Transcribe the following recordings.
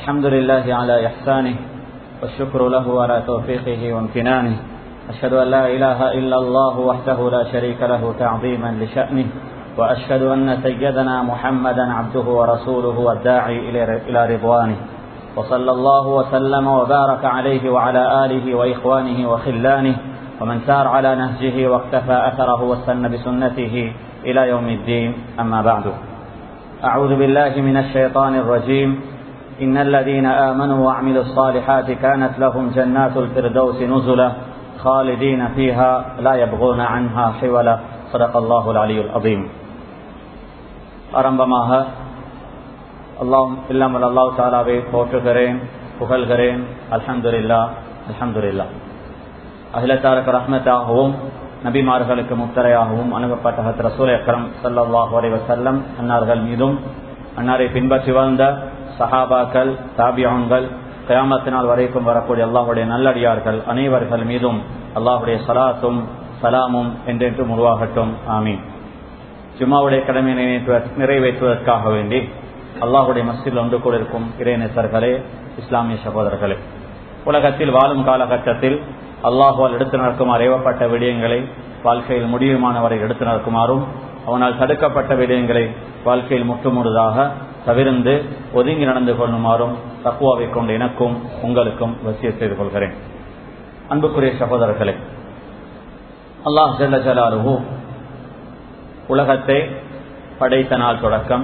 الحمد لله على إحسانه والشكر له على توفيقه وامتنانه أشهد أن لا إله إلا الله وحده لا شريك له تعظيما لشأنه وأشهد أن سيدنا محمدا عبده ورسوله والداعي إلى رضوانه وصلى الله وسلم وبارك عليه وعلى آله وإخوانه وخلانه ومن سار على نهجه واقتفى أثره واستنى بسنته إلى يوم الدين أما بعد أعوذ بالله من الشيطان الرجيم إن الذين آمنوا وعملوا الصالحات كانت لهم جنات الفردوس نزلا خالدين فيها لا يبغون عنها حولا صدق الله العلي العظيم ஆரம்பமாக அல்லாஹ் இல்லாமல் அல்லாஹ் தாலாவை போற்றுகிறேன் புகழ்கிறேன் அல்ஹம்துலில்லா அல்ஹம்துலில்லா அகிலத்தாருக்கு ரஹ்மத்தாகவும் நபிமார்களுக்கு முத்தரையாகவும் அணுகப்பட்ட ஹத் ரசூல் அக்ரம் சல்லாஹ் வசல்லம் அன்னார்கள் மீதும் அன்னாரை பின்பற்றி வாழ்ந்த சஹாபாக்கள் தாபியான்கள் கயாமத்தினால் வரைக்கும் வரக்கூடிய அல்லாஹுடைய நல்லடியார்கள் அனைவர்கள் மீதும் அல்லாஹுடைய சலாத்தும் சலாமும் என்றென்றும் உருவாகட்டும் ஆமீன் ஜும்மாவுடைய கடமையை நிறைவேற்றுவதற்காக வேண்டி அல்லாஹுடைய மஸ்ஜில் ஒன்று கூட இருக்கும் இறைநேசர்களே இஸ்லாமிய சகோதரர்களே உலகத்தில் வாழும் காலகட்டத்தில் அல்லாஹுவால் எடுத்து நடக்குமாறு ஏவப்பட்ட விடயங்களை வாழ்க்கையில் முடியுமானவரை எடுத்து நடக்குமாறும் அவனால் தடுக்கப்பட்ட விடயங்களை வாழ்க்கையில் முற்றுமுழுதாக தவிர்ந்து ஒதுங்கி நடந்து கொள்ளுமாறும் தக்குவாவை கொண்டு எனக்கும் உங்களுக்கும் வசிய செய்து கொள்கிறேன் அன்புக்குரிய சகோதரர்களே அல்லாஹ் ஜல்ல ஜலாலுஹூ உலகத்தை படைத்த நாள் தொடக்கம்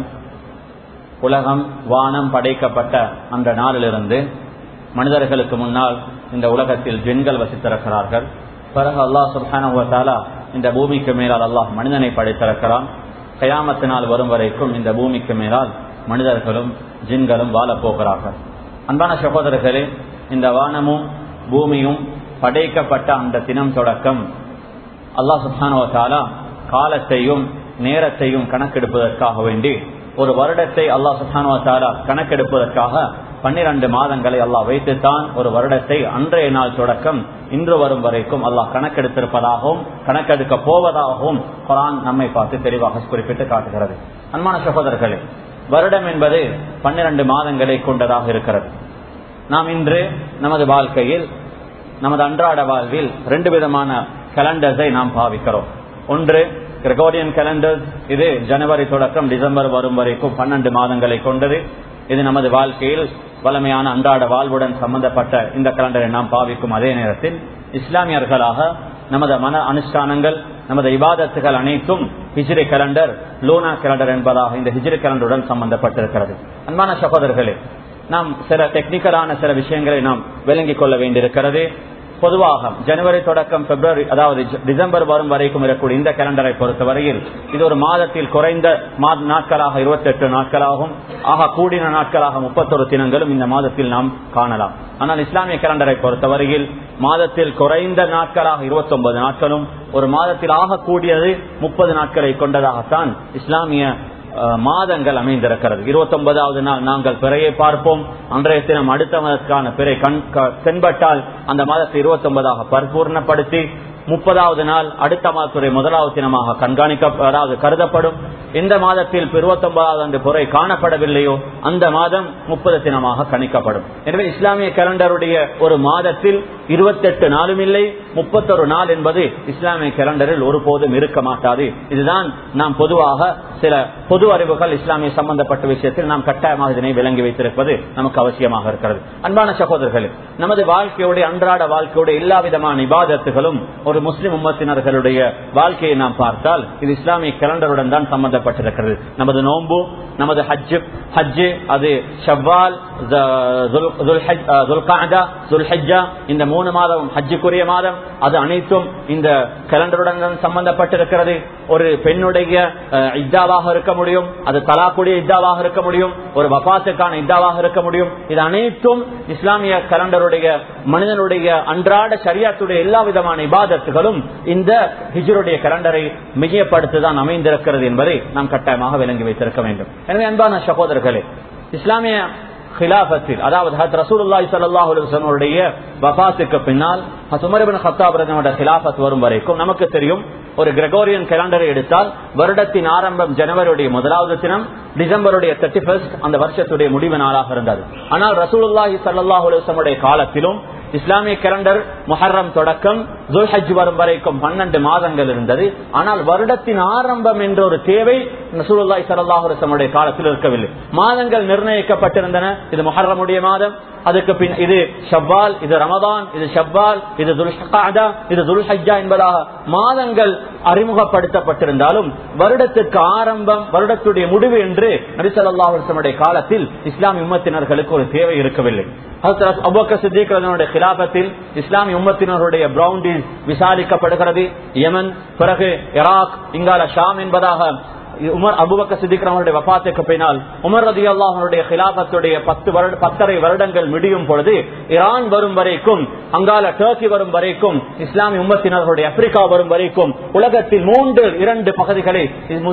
உலகம் வானம் படைக்கப்பட்ட அந்த நாளிலிருந்து மனிதர்களுக்கு முன்னால் இந்த உலகத்தில் ஜென்கள் வசித்திருக்கிறார்கள் பிறகு அல்லாஹ் சுல்ஹானா இந்த பூமிக்கு மேலால் அல்லாஹ் மனிதனை படைத்திருக்கிறான் கயாமத்தினால் வரும் வரைக்கும் இந்த பூமிக்கு மேலால் மனிதர்களும் ஜின்களும் வாழப் போகிறார்கள் அன்பான சகோதரர்களே இந்த வானமும் பூமியும் படைக்கப்பட்ட அந்த தினம் தொடக்கம் அல்லாஹ் சுல்ஹானுவத்தாலா காலத்தையும் நேரத்தையும் கணக்கெடுப்பதற்காக வேண்டி ஒரு வருடத்தை அல்லாஹ் சுல்ஹானுவத்தாலா கணக்கெடுப்பதற்காக பன்னிரண்டு மாதங்களை அல்லாஹ் வைத்துத்தான் ஒரு வருடத்தை அன்றைய நாள் தொடக்கம் இன்று வரும் வரைக்கும் அல்லாஹ் கணக்கெடுத்திருப்பதாகவும் கணக்கெடுக்க போவதாகவும் குரான் நம்மை பார்த்து தெளிவாக குறிப்பிட்டு காட்டுகிறது அன்பான சகோதரர்களே வருடம் என்பது பன்னிரண்டு மாதங்களை கொண்டதாக இருக்கிறது நாம் இன்று நமது வாழ்க்கையில் நமது அன்றாட வாழ்வில் ரெண்டு விதமான கேலண்டர்ஸை நாம் பாவிக்கிறோம் ஒன்று கிரகோரியன் கேலண்டர் இது ஜனவரி தொடக்கம் டிசம்பர் வரும் வரைக்கும் பன்னெண்டு மாதங்களை கொண்டது இது நமது வாழ்க்கையில் வளமையான அன்றாட வாழ்வுடன் சம்பந்தப்பட்ட இந்த கலண்டரை நாம் பாவிக்கும் அதே நேரத்தில் இஸ்லாமியர்களாக நமது மன அனுஷ்டானங்கள் நமது இபாதத்துகள் அனைத்தும் ஹிஜ்ரி கலண்டர் லூனா கலண்டர் என்பதாக இந்த ஹிஜ்ரி கலண்டருடன் சம்பந்தப்பட்டிருக்கிறது அன்பான சகோதரர்களே நாம் சில டெக்னிக்கலான சில விஷயங்களை நாம் விளங்கிக் கொள்ள வேண்டியிருக்கிறது பொதுவாக ஜனவரி தொடக்கம் பிப்ரவரி அதாவது டிசம்பர் வரும் வரைக்கும் இருக்கக்கூடிய இந்த கேலண்டரை பொறுத்தவரையில் இது ஒரு மாதத்தில் குறைந்த நாட்களாக இருபத்தி எட்டு நாட்களாகும் ஆக கூடின நாட்களாக முப்பத்தொரு தினங்களும் இந்த மாதத்தில் நாம் காணலாம் ஆனால் இஸ்லாமிய கேலண்டரை பொறுத்தவரையில் மாதத்தில் குறைந்த நாட்களாக இருபத்தி ஒன்பது நாட்களும் ஒரு மாதத்தில் ஆக கூடியது முப்பது நாட்களை கொண்டதாகத்தான் இஸ்லாமிய மாதங்கள் அமைந்திருக்கிறது இருபத்தி ஒன்பதாவது நாள் நாங்கள் பிறையை பார்ப்போம் அன்றைய தினம் அடுத்த மாதத்துக்கான பிறை கண் தென்பட்டால் அந்த மாதத்தை இருபத்தி ஒன்பதாக பரிபூர்ணப்படுத்தி முப்பதாவது நாள் அடுத்த மாதத்துடைய முதலாவது தினமாக கண்காணிக்க அதாவது கருதப்படும் எந்த மாதத்தில் இருபத்தி ஒன்பதாவது அன்று புறை காணப்படவில்லையோ அந்த மாதம் முப்பது தினமாக கணிக்கப்படும் எனவே இஸ்லாமிய கேலண்டருடைய ஒரு மாதத்தில் இருபத்தி எட்டு நாளும் இல்லை முப்பத்தொரு நாள் என்பது இஸ்லாமிய கேலண்டரில் ஒருபோதும் இருக்க மாட்டாது இதுதான் நாம் பொதுவாக சில பொது அறிவுகள் இஸ்லாமிய சம்பந்தப்பட்ட விஷயத்தில் நாம் கட்டாயமாக இதனை விளங்கி வைத்திருப்பது நமக்கு அவசியமாக இருக்கிறது அன்பான சகோதரர்களே நமது வாழ்க்கையுடைய அன்றாட வாழ்க்கையுடைய எல்லா விதமான இபாதத்துகளும் ஒரு முஸ்லிம் உம்மத்தினர்களுடைய வாழ்க்கையை நாம் பார்த்தால் இது இஸ்லாமிய கேலண்டருடன் தான் சம்பந்தப்பட்டிருக்கிறது நமது நோன்பு நமது ஹஜ்ஜு ஹஜ்ஜு அது ஷவ்வால் இந்த மூணு மாதம் ஹஜ்ஜுக்குரிய மாதம் அது அனைத்தும் இந்த கேலண்டருடன் தான் சம்பந்தப்பட்டிருக்கிறது ஒரு பெண்ணுடைய இத்தாவாக இருக்க முடியும் அது தலாக்குடைய இத்தாவாக இருக்க முடியும் ஒரு வபாத்துக்கான இத்தாவாக இருக்க முடியும் இது அனைத்தும் இஸ்லாமிய கலண்டருடைய மனிதனுடைய அன்றாட சரியாத்துடைய எல்லா விதமான இபாதத்துகளும் இந்த ஹிஜருடைய கலண்டரை மிகைப்படுத்திதான் அமைந்திருக்கிறது என்பதை நாம் கட்டாயமாக விளங்கி வைத்திருக்க வேண்டும் எனவே அன்பான சகோதரர்களே இஸ்லாமிய ஹிலாபத்தில் அதாவது ஹத் ரசூலுல்லாஹி ஸல்லல்லாஹு அலைஹி வஸல்லம் அவருடைய வஃபாத்துக்கு பின்னால் ஹத் உமர் இப்னு கத்தாப் ரலியல்லாஹு ஹிலாபத் வரும் வரைக்கும் நமக்கு தெரியும் ஒரு கிரெகோரியன் கேலண்டரை எடுத்தால் வருடத்தின் ஆரம்பம் ஜனவரியுடைய முதலாவது தினம் டிசம்பருடைய தேர்ட்டி ஃபர்ஸ்ட் அந்த வருஷத்துடைய முடிவு நாளாக இருந்தது ஆனால் ரசூலுல்லாஹி ஸல்லல்லாஹு அலைஹி வஸல்லம் காலத்திலும் இஸ்லாமிய கேலண்டர் முஹர்ரம் தொடக்கம் ஜுல்ஹஜ் வரும் வரைக்கும் பன்னெண்டு மாதங்கள் இருந்தது ஆனால் வருடத்தின் ஆரம்பம் என்ற ஒரு தேவை ரசூலுல்லாஹி ஸல்லல்லாஹு அலைஹி வஸல்லம் காலத்தில் இருக்கவில்லை மாதங்கள் நிர்ணயிக்கப்பட்டிருந்தன இது முஹர்ரமுடைய மாதம் அதுக்கு பின் இது ஷவ்வால் இது ரமதான் இது ஷவ்வால் இது துல்ஹா இது துல்ஹஜ்ஜா என்பதாக மாதங்கள் அறிமுகப்படுத்தப்பட்டிருந்தாலும் வருடத்திற்கு ஆரம்பம் வருடத்துடைய முடிவு என்று நரிசல்லாஹுடைய காலத்தில் இஸ்லாமிய உம்மத்தினர்களுக்கு ஒரு தேவை இருக்கவில்லை அபுபக்கர் கிலாபத்தில் இஸ்லாமிய உம்மத்தினருடைய பிரவுண்டில் விசாரிக்கப்படுகிறது யமன் பிறகு இராக் இங்கால ஷாம் என்பதாக உமர் அபுபக்க சித்திக்கிறவனுடைய வபாத்துக்கு பின்னால் உமர் ரதி அல்லாஹனுடைய கிலாபத்துடைய பத்து வருட பத்தரை வருடங்கள் முடியும் பொழுது ஈரான் வரும் வரைக்கும் அங்கால டர்க்கி வரும் வரைக்கும் இஸ்லாமிய உம்மத்தினர்களுடைய ஆப்பிரிக்கா வரும் வரைக்கும் உலகத்தில் மூன்று இரண்டு பகுதிகளை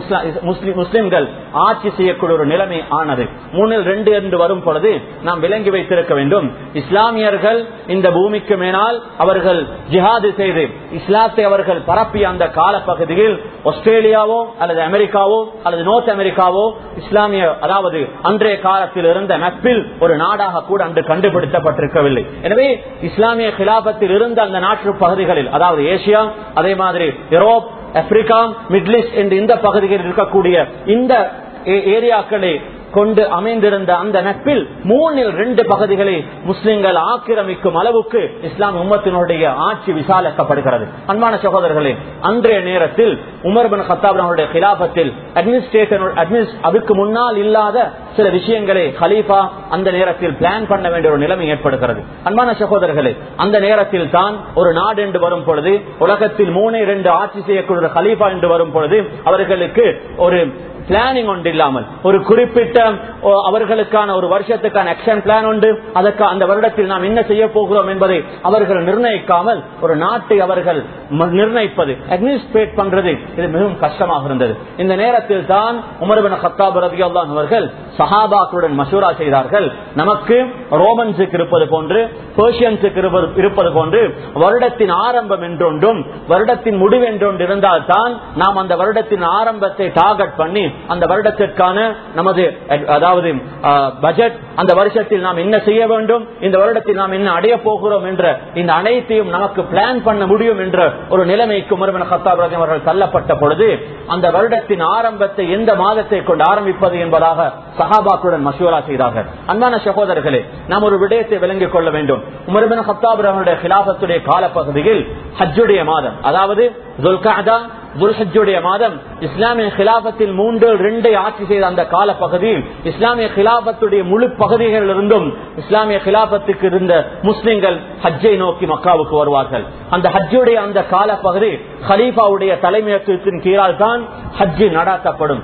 முஸ்லிம்கள் ஆட்சி செய்யக்கூடிய ஒரு நிலைமை ஆனது மூணில் ரெண்டு என்று வரும் பொழுது நாம் விளங்கி வைத்திருக்க வேண்டும் இஸ்லாமியர்கள் இந்த பூமிக்கு மேனால் அவர்கள் ஜிஹாது செய்து இஸ்லாத்தை அவர்கள் பரப்பிய அந்த காலப்பகுதியில் ஆஸ்திரேலியாவோ அல்லது அமெரிக்காவோ அல்லது நோர்த் அமெரிக்காவோ இஸ்லாமிய அதாவது அன்றைய காலத்தில் இருந்த மெப்பில் ஒரு நாடாக கூட அன்று கண்டுபிடிக்கப்பட்டிருக்கவில்லை எனவே இஸ்லாமிய கிலாபத்தில் இருந்த அந்த நாட்டு பகுதிகளில் அதாவது ஏசியா அதே மாதிரி யூரோப் ஆப்பிரிக்கா மிடில் ஈஸ்ட் என்று இந்த பகுதிகளில் இருக்கக்கூடிய இந்த ஏரியாக்களை கொண்டு அமைந்திருந்த அந்த நட்பில் மூணில் ரெண்டு பகுதிகளை முஸ்லிம்கள் ஆக்கிரமிக்கும் அளவுக்கு இஸ்லாம் உம்மத்தினுடைய ஆட்சி விசாலிக்கப்படுகிறது அன்பான சகோதரர்களே அன்றைய நேரத்தில் உமர் பின் கத்தாபனுடைய கிலாபத்தில் அட்மினிஸ்ட்ரேஷன் அதுக்கு முன்னால் இல்லாத சில விஷயங்களை ஹலீஃபா அந்த நேரத்தில் பிளான் பண்ண வேண்டிய ஒரு நிலைமை ஏற்படுகிறது அன்பான சகோதரர்களே அந்த நேரத்தில் தான் ஒரு நாடு என்று வரும் பொழுது உலகத்தில் மூணு இரண்டு ஆட்சி செய்யக்கூடிய ஹலீஃபா என்று வரும் பொழுது அவர்களுக்கு ஒரு பிளானிங் ஒன்று இல்லாமல் ஒரு குறிப்பிட்ட அவர்களுக்கான ஒரு வருஷத்துக்கான ஆக்ஷன் பிளான் உண்டு அதற்கு அந்த வருடத்தில் நாம் என்ன செய்ய போகிறோம் என்பதை அவர்கள் நிர்ணயிக்காமல் ஒரு நாட்டை அவர்கள் நிர்ணயிப்பது அட்மினிஸ்ட்ரேட் பண்றது இது மிகவும் கஷ்டமாக இருந்தது இந்த நேரத்தில் தான் உமர்பின் ஹத்தாப் ரதி அவர்கள் சஹாபாக்களுடன் மசூரா செய்தார்கள் நமக்கு ரோமன்ஸுக்கு இருப்பது போன்று பெர்ஷியன்ஸுக்கு இருப்பது போன்று வருடத்தின் ஆரம்பம் என்றொன்றும் வருடத்தின் முடிவு என்றொன்று இருந்தால் தான் நாம் அந்த வருடத்தின் ஆரம்பத்தை டார்கெட் பண்ணி அந்த வருடத்திற்கான நமது அதாவது பட்ஜெட் அந்த வருஷத்தில் நாம் என்ன செய்ய வேண்டும் இந்த வருடத்தில் நாம் என்ன அடைய போகிறோம் என்ற இந்த அனைத்தையும் நமக்கு பிளான் பண்ண முடியும் என்ற ஒரு நிலைமைக்கு உமர்மன் ஹத்தாப் அவர்கள் தள்ளப்பட்ட பொழுது அந்த வருடத்தின் ஆரம்பத்தை எந்த மாதத்தை கொண்டு ஆரம்பிப்பது என்பதாக சஹாபாக்களுடன் மசூரா செய்தார்கள் அன்பான சகோதரர்களே நாம் ஒரு விடயத்தை விளங்கிக் கொள்ள வேண்டும் உமர்பின் ஹத்தாப் அவர்களுடைய கிலாபத்துடைய காலப்பகுதியில் ஹஜ்ஜுடைய மாதம் அதாவது துல்காதா துல்ஹஜுடைய மாதம் இஸ்லாமிய கிலாபத்தில் மூன்று ரெண்டை ஆட்சி செய்த அந்த கால பகுதியில் இஸ்லாமிய கிலாபத்துடைய முழு பகுதிகளிலிருந்தும் இஸ்லாமிய கிலாபத்துக்கு இருந்த முஸ்லிம்கள் ஹஜ்ஜை நோக்கி மக்காவுக்கு வருவார்கள் அந்த ஹஜ்ஜுடைய அந்த கால பகுதி ஹலீஃபாவுடைய தலைமையத்துவத்தின் கீழால் தான் ஹஜ்ஜு நடாத்தப்படும்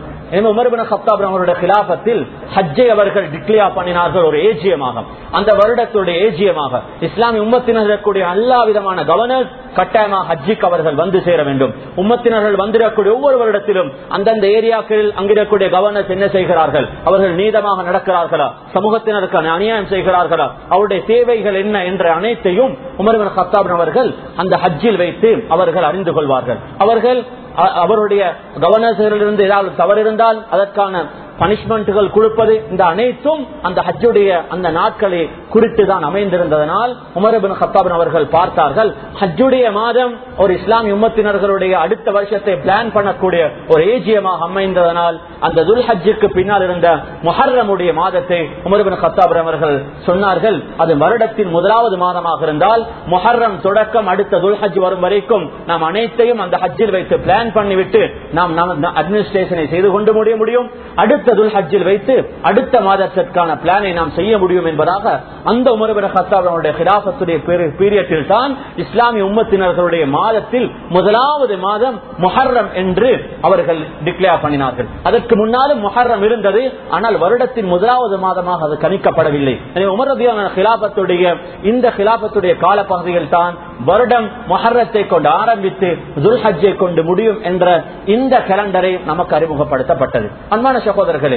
ஹஜ்ஜை அவர்கள் டிக்ளேர் பண்ணினார்கள் ஒரு ஏஜியமாக அந்த வருடத்துடைய ஏஜியமாக இஸ்லாமிய உம்மத்தினர்களுடைய எல்லா விதமான கவர்னர் கட்டாயமாக ஹஜ்ஜிக்கு அவர்கள் வந்து சேர வேண்டும் உம்மத்தினர்கள் வந்திடக்கூடிய ஒவ்வொரு வருடத்திலும் அந்தந்த ஏரியாக்களில் அங்கிடக்கூடிய கவர்னர்ஸ் என்ன செய்கிறார்கள் அவர்கள் நீதமாக நடக்கிறார்களா சமூகத்தினருக்கு அநியாயம் செய்கிறார்களா அவருடைய தேவைகள் என்ன என்ற அனைத்தையும் உமர்வன் ஹத்தாபின் அவர்கள் அந்த ஹஜ்ஜில் வைத்து அவர்கள் அறிந்து கொள்வார்கள் அவர்கள் அவருடைய கவர்னர்ஸிலிருந்து ஏதாவது தவறு இருந்தால் அதற்கான பனிஷ்மெண்ட்டுகள் கொடுப்பது இந்த அனைத்தும் அந்த ஹஜ்ஜுடைய அந்த நாட்களை குறித்து தான் அமைந்திருந்ததனால் உமரபின் ஹத்தாபின் அவர்கள் பார்த்தார்கள் ஹஜ்ஜுடைய மாதம் ஒரு இஸ்லாமிய உம்மத்தினர்களுடைய அடுத்த வருஷத்தை பிளான் பண்ணக்கூடிய ஒரு ஏஜியமாக அமைந்ததனால் அந்த துல் ஹஜ்ஜுக்கு பின்னால் இருந்த முஹர்ரமுடைய மாதத்தை உமரபின் ஹத்தாபின் அவர்கள் சொன்னார்கள் அது வருடத்தின் முதலாவது மாதமாக இருந்தால் முஹர்ரம் தொடக்கம் அடுத்த துல் ஹஜ் வரும் வரைக்கும் நாம் அனைத்தையும் அந்த ஹஜ்ஜில் வைத்து பிளான் பண்ணிவிட்டு நாம் அட்மினிஸ்ட்ரேஷனை செய்து கொண்டு முடிய முடியும் அடுத்த துல் ஹஜ்ஜில் வைத்து அடுத்த மாதத்திற்கான பிளானை நாம் செய்ய முடியும் என்பதாக அந்த உமரபின் ஹத்தாபனுடைய ஹிராபத்துடைய பீரியட்டில் தான் இஸ்லாமிய உம்மத்தினர்களுடைய மாதத்தில் முதலாவது மாதம் முஹர்ரம் என்று அவர்கள் டிக்ளேர் பண்ணினார்கள் அதற்கு முன்னாலும் முஹர்ரம் இருந்தது ஆனால் வருடத்தின் முதலாவது மாதமாக அது கணிக்கப்படவில்லை எனவே உமரதியான ஹிலாபத்துடைய இந்த ஹிலாபத்துடைய காலப்பகுதியில் தான் வருடம் மொஹரத்தை கொண்டு ஆரம்பித்து துல்ஹஜ்ஜை கொண்டு முடியும் என்ற இந்த கேலண்டரை நமக்கு அறிமுகப்படுத்தப்பட்டது அன்பான சகோதரர்களே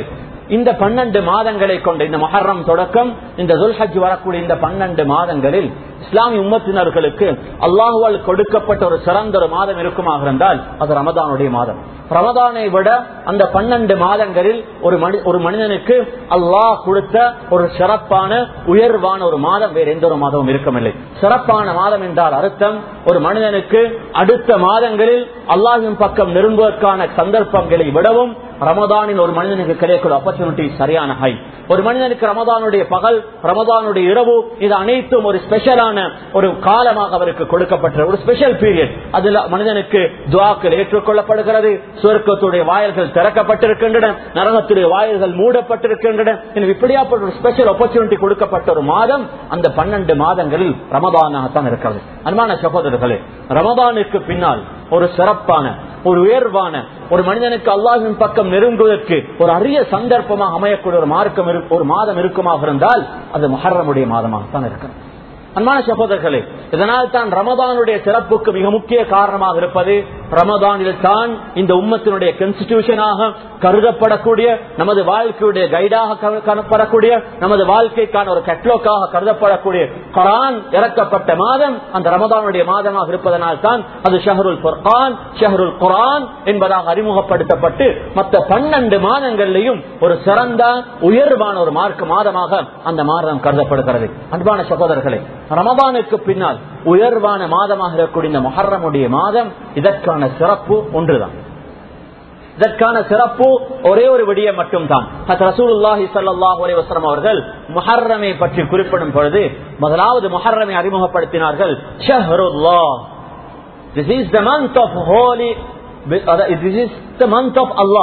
இந்த பன்னெண்டு மாதங்களை கொண்ட இந்த மஹர்ரம் தொடக்கம் இந்த துல்ஹஜ் வரக்கூடிய இந்த பன்னெண்டு மாதங்களில் இஸ்லாமிய உம்மத்தினர்களுக்கு அல்லாஹுவால் கொடுக்கப்பட்ட ஒரு சிறந்த ஒரு மாதம் இருக்குமாக இருந்தால் அது ரமதானுடைய மாதம் ரமதானை விட அந்த பன்னெண்டு மாதங்களில் ஒரு மனி ஒரு மனிதனுக்கு அல்லாஹ் கொடுத்த ஒரு சிறப்பான உயர்வான ஒரு மாதம் வேறு எந்த ஒரு மாதமும் இருக்கவில்லை சிறப்பான மாதம் என்றால் அர்த்தம் ஒரு மனிதனுக்கு அடுத்த மாதங்களில் அல்லாஹின் பக்கம் நெருங்குவதற்கான சந்தர்ப்பங்களை விடவும் ரமதானில் ஒரு மனிதனுக்கு கிடைக்கிற ஆப்பர்ச்சுனிட்டி சரியான ஹை ஒரு மனிதனுக்கு ரமதானுடைய பகல் ரமதானுடைய இரவு இது அனைத்தும் ஒரு ஸ்பெஷலான ஒரு காலமாக அவருக்கு கொடுக்கப்பட்ட ஒரு ஸ்பெஷல் பீரியட் அதுல மனிதனுக்கு துவாக்கள் ஏற்றுக்கொள்ளப்படுகிறது சுவர்க்கத்துடைய வாயில்கள் திறக்கப்பட்டிருக்கின்றன நரகத்துடைய வாயில்கள் மூடப்பட்டிருக்கின்றன எனவே இப்படியாப்பட்ட ஒரு ஸ்பெஷல் ஆப்பர்ச்சுனிட்டி கொடுக்கப்பட்ட ஒரு மாதம் அந்த பன்னெண்டு மாதங்களில் ரமதானாகத்தான் இருக்கிறது அன்பான சகோதரர்களே ரமதானுக்கு பின்னால் ஒரு சிறப்பான ஒரு உயர்வான ஒரு மனிதனுக்கு அல்லாஹின் பக்கம் நெருங்குவதற்கு ஒரு அரிய சந்தர்ப்பமாக அமையக்கூடிய ஒரு மார்க்கம் இரு- ஒரு மாதம் இருக்குமாக இருந்தால் அது மஹர்ரமுடைய மாதமாகத்தான் இருக்கும் அன்பான சகோதரர்களே இதனால் தான் ரமதானுடைய சிறப்புக்கு மிக முக்கிய காரணமாக இருப்பது ரமதானில் தான் இந்த உம்மத்தினுடைய கான்ஸ்டிடியூஷனாக கருதப்படக்கூடிய நமது வாழ்க்கையுடைய கைடாக கரு- காணப்படக்கூடிய நமது வாழ்க்கைக்கான ஒரு கட்லோக்காக கருதப்படக்கூடிய குரான் இறக்கப்பட்ட மாதம் அந்த ரமதானுடைய மாதமாக இருப்பதனால் தான் அது ஷஹருல் ஃபுர்கான் ஷஹருல் குரான் என்பதாக அறிமுகப்படுத்தப்பட்டு மற்ற பன்னெண்டு மாதங்களிலையும் ஒரு சிறந்த உயர்வான ஒரு மார்க்க மாதமாக அந்த மாதம் கருதப்படுகிறது அன்பான சகோதரர்களே ரமதானுக்கு பின்னால் உயர்வான மாதமாக இருக்கக்கூடிய இந்த மொஹர்ரமுடைய மாதம் இதற்கான சிறப்பு ஒன்றுதான் இதற்கான சிறப்பு ஒரே ஒரு விடியம் மட்டும்தான் ரசூலுல்லாஹி ஸல்லல்லாஹு அலைஹி வஸல்லம் அவர்கள் முஹர்ரமை பற்றி குறிப்பிடும் பொழுது முதலாவது முஹர்ரமை அறிமுகப்படுத்தினார்கள் ஷஹ்ருல்லாஹ் This is the month of holy this is the month of Allah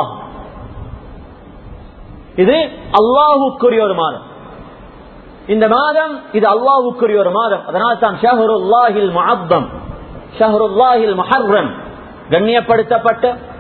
இது அல்லாஹுக்குரிய ஒரு மாதம் இந்த மாதம் இது அல்லாஹுக்குரிய ஒரு மாதம் அதனால் தான் ஷஹருல்லாஹில் முஅத்தம் ஷஹருல்லாஹில் முஹர்ரம் கண்ணியப்படுத்தப்பட்ட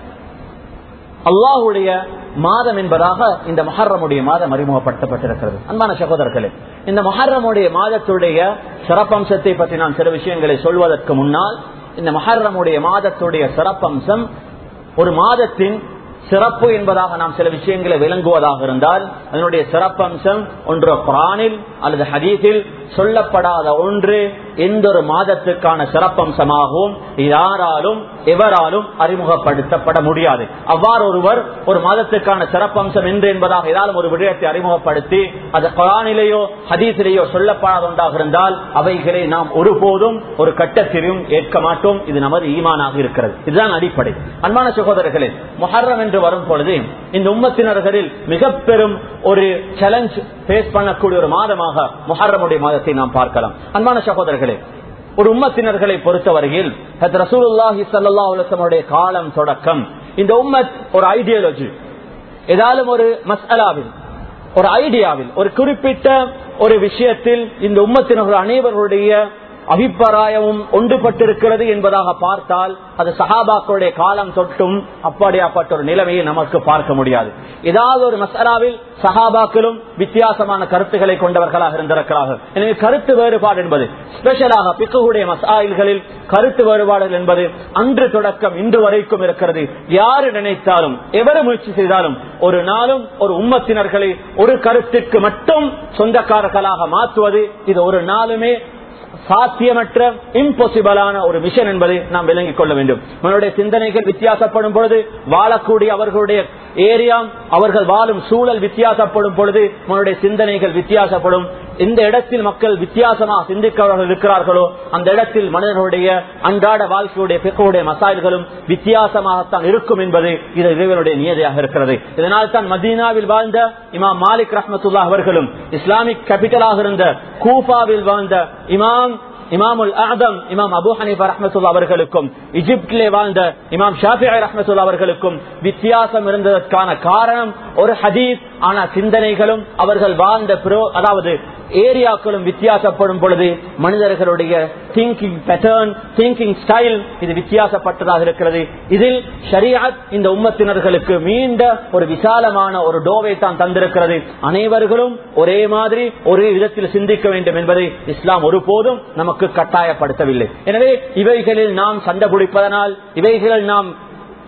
அல்லாஹுடைய மாதம் என்பதாக இந்த மஹர்ரமுடைய மாதம் அறிமுகப்படுத்தப்பட்டிருக்கிறது அன்பான சகோதரர்களே இந்த மஹர்ரமுடைய மாதத்துடைய சிறப்பம்சத்தை பற்றி நான் சில விஷயங்களை சொல்வதற்கு முன்னால் இந்த மஹர்ரமுடைய மாதத்துடைய சிறப்பம்சம் ஒரு மாதத்தின் சிறப்பு என்பதாக நாம் சில விஷயங்களை விளங்குவதாக இருந்தால் அதனுடைய சிறப்பம்சம் ஒன்று குரானில் அல்லது ஹதீஸில் சொல்லப்படாத ஒன்று எந்த ஒரு மாதத்துக்கான சிறப்பம்சமாகவும் யாராலும் எவராலும் அறிமுகப்படுத்தப்பட முடியாது அவ்வாறு ஒருவர் ஒரு மாதத்துக்கான சிறப்பம்சம் என்று என்பதாக ஏதாலும் ஒரு விடயத்தை அறிமுகப்படுத்தி அது குரானிலேயோ ஹதீஸிலேயோ சொல்லப்படாத ஒன்றாக இருந்தால் அவைகளை நாம் ஒருபோதும் ஒரு கட்டத்திலும் ஏற்க மாட்டோம் இது நமது ஈமானாக இருக்கிறது இதுதான் அடிப்படை அன்பான சகோதரர்களே மொஹர்ரம் என்று வரும் பொழுது இந்த உம்மத்தினர்களில் மிக பெரும் ஒரு சேலஞ்ச் பேஸ் பண்ணக்கூடிய ஒரு மாதமாக மொஹர்ரமுடைய மாதத்தை நாம் பார்க்கலாம் அன்பான சகோதரர்களே ஒரு உம்மத்தினர்களை பொறுத்தவரையில் ரசூலுல்லாஹி ஸல்லல்லாஹு அலைஹி வஸல்லம் காலம் தொடக்கம் இந்த உம்மத் ஒரு ஐடியாலஜி ஏதாலும் ஒரு மஸ்அலாவில் ஒரு ஐடியாவில் ஒரு குறிப்பிட்ட ஒரு விஷயத்தில் இந்த உம்மத்தினர்கள் அனைவருடைய அபிப்பிராயமும் ஒன்றுபட்டிருக்கிறது என்பதாக பார்த்தால் அது சஹாபாக்களுடைய காலம் தொட்டும் அப்படியாப்பட்ட ஒரு நிலைமையை நமக்கு பார்க்க முடியாது ஏதாவது ஒரு மசாலாவில் சஹாபாக்களும் வித்தியாசமான கருத்துக்களை கொண்டவர்களாக இருந்திருக்கிறார்கள் எனவே கருத்து வேறுபாடு என்பது ஸ்பெஷலாக பிக்குடைய மசாயில்களில் கருத்து வேறுபாடுகள் என்பது அன்று தொடக்கம் இன்று வரைக்கும் இருக்கிறது யாரு நினைத்தாலும் எவரு முயற்சி செய்தாலும் ஒரு நாளும் ஒரு உம்மத்தினர்களை ஒரு கருத்துக்கு மட்டும் சொந்தக்காரர்களாக மாற்றுவது இது ஒரு நாளுமே சாத்தியமற்ற இம்பாசிபிளான ஒரு மிஷன் என்பதை நாம் விளங்கிக் கொள்ள வேண்டும் நம்மளுடைய சிந்தனைகள் வித்தியாசப்படும் பொழுது வாழக்கூடிய அவர்களுடைய ஏரியா அவர்கள் வாழும் சூழல் வித்தியாசப்படும் பொழுது நம்மளுடைய சிந்தனைகள் வித்தியாசப்படும் எந்த இடத்தில் மக்கள் வித்தியாசமாக சிந்திக்கிறவர்கள் இருக்கிறார்களோ அந்த இடத்தில் மனிதர்களுடைய அன்றாட வாழ்க்கையுடைய பிறகுடைய மசாயல்களும் வித்தியாசமாகத்தான் இருக்கும் என்பது இது இறைவனுடைய நியதியாக இருக்கிறது இதனால் தான் மதீனாவில் வாழ்ந்த இமாம் மாலிக் ரஹமத்துல்லா அவர்களும் இஸ்லாமிக் கேபிட்டலாக இருந்த கூஃபாவில் வாழ்ந்த இமாம் இமாமுல் ஆதம் இமாம் அபு ஹனீஃபா ரஹமத்துல்லா அவர்களுக்கும் இஜிப்டிலே வாழ்ந்த இமாம் ஷாஃபி ரஹமத்துல்லா அவர்களுக்கும் வித்தியாசம் இருந்ததற்கான காரணம் ஒரு ஹதீஸ் ஆனா சிந்தனைகளும் அவர்கள் வாழ்ந்த அதாவது ஏரியாக்களும் வித்தியாசப்படும் பொழுது மனிதர்களுடைய திங்கிங் பேட்டர்ன் திங்கிங் ஸ்டைல் இது வித்தியாசப்பட்டதாக இருக்கிறது இதில் ஷரியாத் இந்த உம்மத்தினர்களுக்கு மீண்ட ஒரு விசாலமான ஒரு டோவை தான் தந்திருக்கிறது அனைவர்களும் ஒரே மாதிரி ஒரே விதத்தில் சிந்திக்க வேண்டும் என்பதை இஸ்லாம் ஒருபோதும் நமக்கு கட்டாயப்படுத்தவில்லை எனவே இவைகளில் நாம் சண்டை பிடிப்பதனால் இவைகளில் நாம்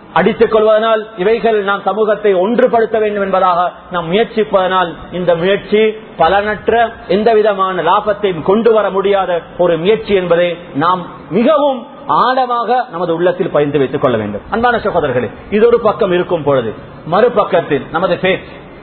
அடித்துக் கொள்வதனால் இவைகள் நாம் சமூகத்தை ஒன்றுபடுத்த வேண்டும் என்பதாக நாம் முயற்சிப்பதனால் இந்த முயற்சி பலனற்ற எந்த விதமான லாபத்தையும் கொண்டு வர முடியாத ஒரு முயற்சி என்பதை நாம் மிகவும் ஆழமாக நமது உள்ளத்தில் பயிர்ந்து வைத்துக் கொள்ள வேண்டும் அன்பான சகோதரர்களே இது ஒரு பக்கம் இருக்கும் பொழுது மறுபக்கத்தில் நமது faith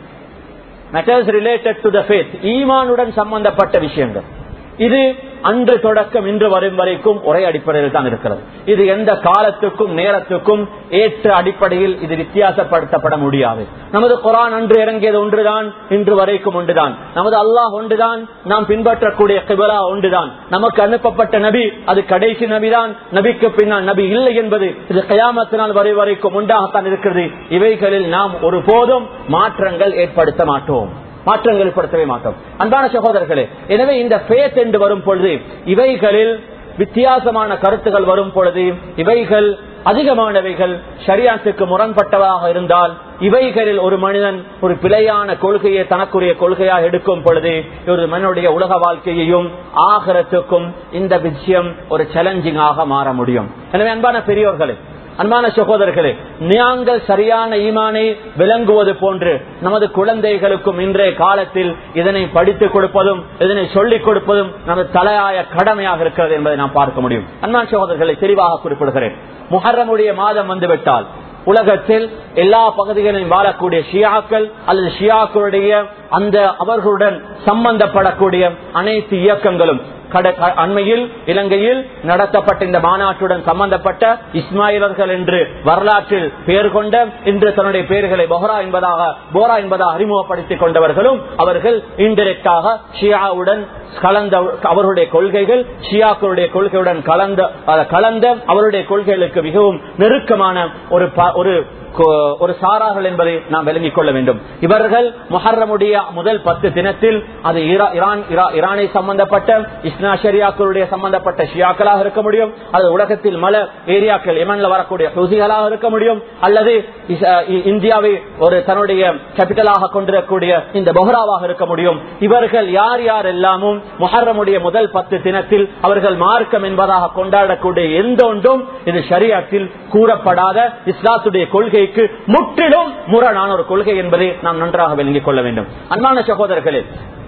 matters related to the faith ஈமானுடன் சம்பந்தப்பட்ட விஷயங்கள் இது அன்று தொடக்கம் இன்று வரும் வரைக்கும் ஒரே அடிப்படையில் தான் இருக்கிறது இது எந்த காலத்துக்கும் நேரத்துக்கும் ஏற்ற அடிப்படையில் இது வித்தியாசப்படுத்தப்பட முடியாது நமது குரான் அன்று இறங்கியது ஒன்றுதான் இன்று வரைக்கும் ஒன்றுதான் நமது அல்லாஹ் ஒன்றுதான் நாம் பின்பற்றக்கூடிய கிபலா ஒன்றுதான் நமக்கு அனுப்பப்பட்ட நபி அது கடைசி நபிதான் நபிக்கு பின்னால் நபி இல்லை என்பது இது கயாமத்தினால் வரை வரைக்கும் உண்டாகத்தான் இருக்கிறது இவைகளில் நாம் ஒருபோதும் மாற்றங்கள் ஏற்படுத்த மாட்டோம் மாற்றங்கள் ஏற்படுத்தவே மாட்டோம் அன்பான சகோதரர்களே எனவே இந்த ஃபேத் என்று வரும் பொழுது இவைகளில் வித்தியாசமான கருத்துகள் வரும் பொழுது இவைகள் அதிகமானவைகள் ஷரியாத்துக்கு முரண்பட்டதாக இருந்தால் இவைகளில் ஒரு மனிதன் ஒரு பிழையான கொள்கையை தனக்குரிய கொள்கையாக எடுக்கும் பொழுது ஒரு மனிதனுடைய உலக வாழ்க்கையையும் ஆகரத்துக்கும் இந்த விஷயம் ஒரு சேலஞ்சிங்காக மாற முடியும் எனவே அன்பான பெரியோர்களே அன்பான சகோதரர்களே நாங்கள் சரியான ஈமானை விளங்குவது போன்று நமது குழந்தைகளுக்கும் இன்றைய காலத்தில் இதனை படித்துக் கொடுப்பதும் இதனை சொல்லிக் கொடுப்பதும் நமது தலையாய கடமையாக இருக்கிறது என்பதை நாம் பார்க்க முடியும் அன்பான சகோதரர்களை தெளிவாக குறிப்பிடுகிறேன் முஹர்ரமுடைய மாதம் வந்துவிட்டால் உலகத்தில் எல்லா பகுதிகளிலும் வாழக்கூடிய ஷியாக்கள் அல்லது ஷியாக்களுடைய அந்த அவர்களுடன் சம்பந்தப்படக்கூடிய அனைத்து இயக்கங்களும் அண்மையில் இலங்கையில் நடத்தப்பட்ட இந்த மாநாட்டுடன் சம்பந்தப்பட்ட இஸ்மாயிலர்கள் என்று வரலாற்றில் பெயர் கொண்ட இன்று தன்னுடைய பெயர்களை பொஹரா என்பதாக போரா என்பதாக அறிமுகப்படுத்திக் கொண்டவர்களும் அவர்கள் இன்டெரக்டாக ஷியாவுடன் கலந்த அவருடைய கொள்கைகள் ஷியாக்களுடைய கொள்கையுடன் கலந்த கலந்த அவருடைய கொள்கைகளுக்கு மிகவும் நெருக்கமான ஒரு ஒரு ஒரு சாரார்கள் என்பதை நாம் விளங்கிக் கொள்ள வேண்டும் இவர்கள் முஹர்ரமுடைய முதல் பத்து தினத்தில் அது ஈரான் ஈரானை சம்பந்தப்பட்ட இஸ்னா ஷரியாக்களுடைய சம்பந்தப்பட்ட ஷியாக்களாக இருக்க முடியும் அது உலகத்தில் மல ஏரியாக்கள் எமன்ல வரக்கூடிய ஹூசிகளாக இருக்க முடியும் அல்லது இந்தியாவை ஒரு தன்னுடைய கேபிட்டலாக கொண்டிருக்கக்கூடிய இந்த பொஹராவாக இருக்க முடியும் இவர்கள் யார் யார் எல்லாமும் முஹர்ரமுடைய முதல் பத்து தினத்தில் அவர்கள் மார்க்கம் என்பதாக கொண்டாடக்கூடிய எந்த ஒன்றும் இது ஷரியாத்தில் கூறப்படாத இஸ்லாத்துடைய கொள்கைக்கு முற்றிலும் முரணான ஒரு கொள்கை என்பதை நாம் நன்றாக விளங்கிக் கொள்ள வேண்டும் அன்பான சகோதரர்களே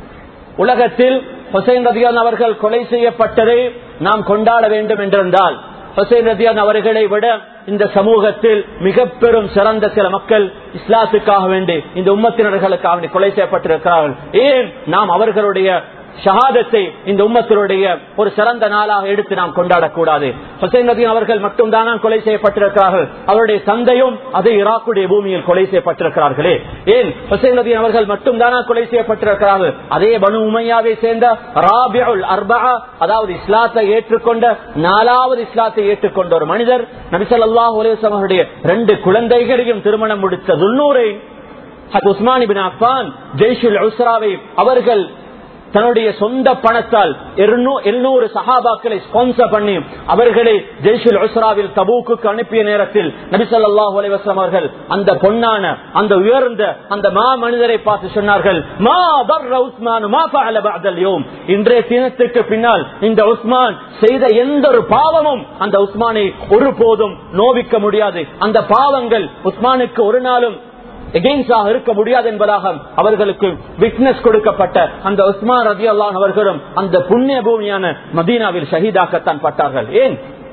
உலகத்தில் ஹுசைன் ரதியான் அவர்கள் கொலை செய்யப்பட்டதை நாம் கொண்டாட வேண்டும் என்றிருந்தால் ஹுசைன் ரதியான் அவர்களை விட இந்த சமூகத்தில் மிக பெரும் சிறந்த சில மக்கள் இஸ்லாத்துக்காக வேண்டி இந்த உம்மத்தினர்களுக்காக வேண்டி கொலை செய்யப்பட்டிருக்கிறார்கள் ஏன் நாம் அவர்களுடைய ஷஹாதத்தை இந்த உம்மத்தினுடைய ஒரு சிறந்த நாளாக எடுத்து நாம் கொண்டாடக்கூடாது ஹுசைன் நதீன் அவர்கள் மட்டும் தானா கொலை செய்யப்பட்டிருக்கிறார்கள் அவருடைய தந்தையும் அதே ஈராக்குடைய பூமியில் கொலை செய்யப்பட்டிருக்கிறார்களே ஏன் ஹுசைன் நதீன் அவர்கள் மட்டும் தானா கொலை செய்யப்பட்டிருக்கிறார்கள் அதே பனு உமையாவை சேர்ந்த ராபியுல் அர்பா அதாவது இஸ்லாத்தை ஏற்றுக்கொண்ட நாலாவது இஸ்லாத்தை ஏற்றுக்கொண்ட ஒரு மனிதர் நபிசல்லாஹ் உலேசம் அவருடைய ரெண்டு குழந்தைகளையும் திருமணம் முடித்த துன்னூரை உஸ்மானி பின் அஃபான் ஜெய்ஷுல் உஸ்ராவை அவர்கள் தன்னுடைய சொந்த பணத்தால் இருநூறு சஹாபாக்களை ஸ்பான்சர் பண்ணி அவர்களை ஜெய்ஷுல் உஸ்ராவில் தபூக்கு அனுப்பிய நேரத்தில் நபிசல்லாஹு அலைவாஸ்லாம் அவர்கள் அந்த பொன்னான அந்த உயர்ந்த அந்த மா மனிதரை பார்த்து சொன்னார்கள் மா உஸ்மான் மா இன்றைய தினத்துக்கு பின்னால் இந்த உஸ்மான் செய்த எந்த ஒரு பாவமும் அந்த உஸ்மானை ஒருபோதும் நோவிக்க முடியாது அந்த பாவங்கள் உஸ்மானுக்கு ஒரு நாளும் எகெயின்ஸ்டாக இருக்க முடியாது என்பதாக அவர்களுக்கு விட்னஸ் கொடுக்கப்பட்ட அந்த உஸ்மான் ரதி அல்லான் அவர்களும் அந்த புண்ணிய பூமியான மதீனாவில் ஷஹீதாக்கத்தான் பட்டார்கள் ஏன்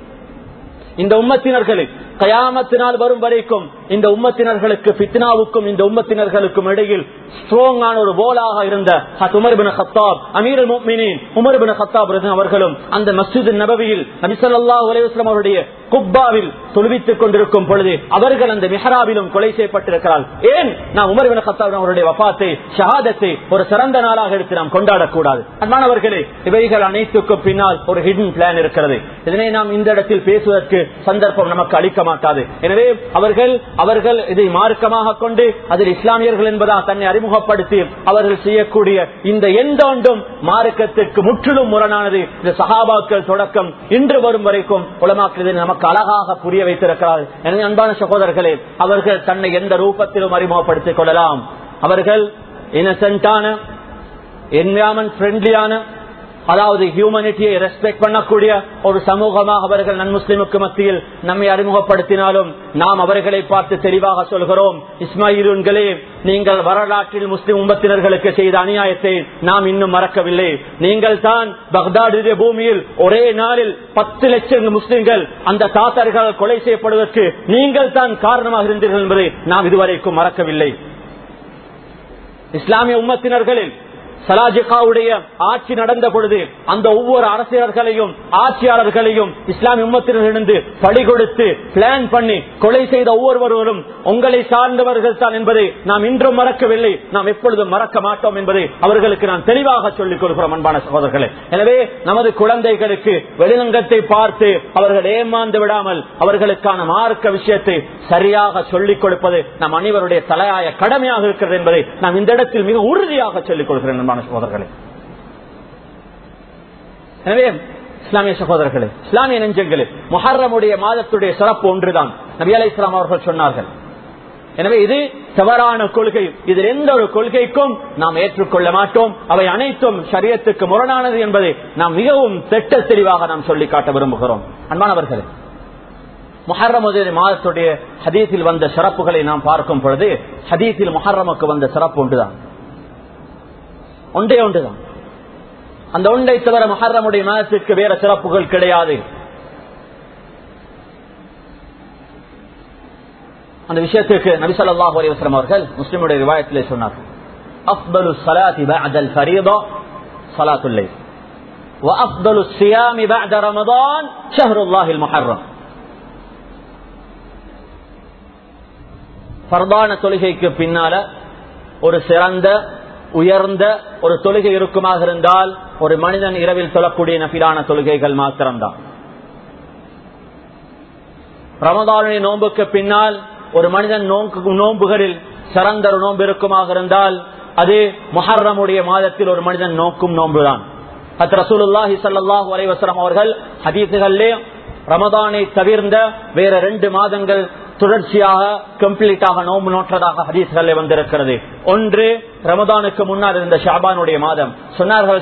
இந்த உம்மத்தினர்களை கயாமத்தினால் வரும் வரைக்கும் இந்த உம்மத்தினர்களுக்கு பித்னாவுக்கும் இந்த உம்மத்தினர்களுக்கும் இடையில் ஸ்ட்ராங்கான ஒரு போலாக இருந்த உமர்பின் ஹத்தாப் அமீர் முக்மினின் உமர்பின் ஹத்தாப் அவர்களும் அந்த மஸ்ஜித் நபவியில் நபிசல்லா உலகம் அவருடைய குப்பாவில் தொழுவித்துக் கொண்டிருக்கும் பொழுது அவர்கள் அந்த மிஹராவிலும் கொலை செய்யப்பட்டிருக்கிறார்கள் ஏன் நாம் உமர்பின் ஹத்தாப் அவருடைய வபாத்தை ஷஹாதத்தை ஒரு சிறந்த நாளாக எடுத்து நாம் கொண்டாடக்கூடாது அன்பானவர்களே இவைகள் அனைத்துக்கும் பின்னால் ஒரு ஹிடன் பிளான் இருக்கிறது இதனை நாம் இந்த இடத்தில் பேசுவதற்கு சந்தர்ப்பம் நமக்கு அளிக்க மாட்டாது எனவே அவர்கள் அவர்கள் இதை மார்க்கமாக கொண்டு அதில் இஸ்லாமியர்கள் என்பதா தன்னை அறிமுகப்படுத்தி அவர்கள் செய்யக்கூடிய இந்த எந்த ஒன்றும் மார்க்கத்திற்கு முற்றிலும் முரணானது இந்த சகாபாக்கள் தொடக்கம் இன்று வரும் வரைக்கும் உலமாக்கள் இதை நமக்கு அழகாக புரிய வைத்திருக்கிறார்கள் எனவே அன்பான சகோதரர்களே அவர்கள் தன்னை எந்த ரூபத்திலும் அறிமுகப்படுத்திக் கொள்ளலாம் அவர்கள் இன்னசென்டான என்விரான்மெண்ட் ஃப்ரெண்ட்லியான அதாவது ஹியூமனிட்டியை ரெஸ்பெக்ட் பண்ணக்கூடிய ஒரு சமூகமாக அவர்கள் நன் முஸ்லிமுக்கு மத்தியில் நம்மை அறிமுகப்படுத்தினாலும் நாம் அவர்களை பார்த்து தெளிவாக சொல்கிறோம் இஸ்மாயிலுன்களே நீங்கள் வரலாற்றில் முஸ்லிம் உம்பத்தினர்களுக்கு செய்த அநியாயத்தை நாம் இன்னும் மறக்கவில்லை நீங்கள் தான் பக்தாடு பூமியில் ஒரே நாளில் பத்து லட்சம் முஸ்லிம்கள் அந்த தாத்தர்கள் கொலை செய்யப்படுவதற்கு நீங்கள் தான் காரணமாக இருந்தீர்கள் என்பதை நாம் இதுவரைக்கும் மறக்கவில்லை இஸ்லாமிய உம்மத்தினர்களில் சலாஜிகாவுடைய ஆட்சி நடந்த பொழுது அந்த ஒவ்வொரு அரசியர்களையும் ஆட்சியாளர்களையும் இஸ்லாமிய உம்மத்தினரிலிருந்து படி கொடுத்து பிளான் பண்ணி கொலை செய்த ஒவ்வொருவரும் உங்களை சார்ந்தவர்கள் தான் என்பதை நாம் இன்றும் மறக்கவில்லை நாம் எப்பொழுதும் மறக்க மாட்டோம் என்பதை அவர்களுக்கு நான் தெளிவாக சொல்லிக் கொடுக்கிறோம் அன்பான சகோதரர்களே எனவே நமது குழந்தைகளுக்கு வெளிநங்கத்தை பார்த்து அவர்கள் ஏமாந்து விடாமல் அவர்களுக்கான மார்க்க விஷயத்தை சரியாக சொல்லிக் கொடுப்பது நம் அனைவருடைய தலையாய கடமையாக இருக்கிறது என்பதை நாம் இந்த இடத்தில் மிக உறுதியாக சொல்லிக் கொடுக்கிறேன் அன்பான சகோதரர்களே எனவே இஸ்லாமிய சகோதரர்களே இஸ்லாமிய நெஞ்சங்களே முஹர்ரமுடைய மாதத்துடைய சிறப்பு ஒன்றுதான் நபி அலை இஸ்லாம் அவர்கள் சொன்னார்கள் எனவே இது தவறான கொள்கை இதில் எந்த ஒரு கொள்கைக்கும் நாம் ஏற்றுக்கொள்ள மாட்டோம் அவை அனைத்தும் சரியத்துக்கு முரணானது என்பதை நாம் மிகவும் திட்ட தெளிவாக நாம் சொல்லி காட்ட விரும்புகிறோம் அன்பானவர்களே முஹர்ரமுடைய மாதத்துடைய ஹதீஸில் வந்த சிறப்புகளை நாம் பார்க்கும் பொழுது ஹதீஸில் முஹர்ரமுக்கு வந்த சிறப்பு ஒன்றுதான் ஒன்றே ஒன்றுதான் அந்த ஒன்றை தவிர மஹர்ரமுடைய மாதத்திற்கு வேற சிறப்புகள் கிடையாது அந்த விஷயத்திற்கு நபிசல்லாஹு அலைவசம் அவர்கள் முஸ்லிமுடைய விவாயத்திலே சொன்னார் அஃபலு சலாத்தி பஅதல் ஃபரீதா சலாத்துல்லை وأفضل الصيام بعد رمضان شهر الله المحرم பரதான தொழுகைக்கு பின்னால ஒரு சிறந்த உயர்ந்த ஒரு தொழுகை இருக்குமாக இருந்தால் ஒரு மனிதன் இரவில் தொழக்கூடிய நபிலான தொழுகைகள் மாத்திரம்தான் ரமதானுடைய நோன்புக்கு பின்னால் ஒரு மனிதன் நோன்புகளில் சிறந்த ஒரு நோன்பு இருக்குமாக இருந்தால் அது முஹர்ரமுடைய மாதத்தில் ஒரு மனிதன் நோக்கும் நோன்புதான் ரசூலுல்லாஹி சல்லாஹூ அலைவசரம் அவர்கள் ஹதீசுகளிலே ரமதானை தவிர்ந்த வேற ரெண்டு மாதங்கள் தொடர்ச்சியாக கம்ப்ளீட்டாக நோம்பு நோற்றதாக ஹதீஸ்கள் வந்திருக்கிறது ஒன்று ரமதானுக்கு முன்னால் இருந்த ஷாபானுடைய மாதம் சொன்னார்கள்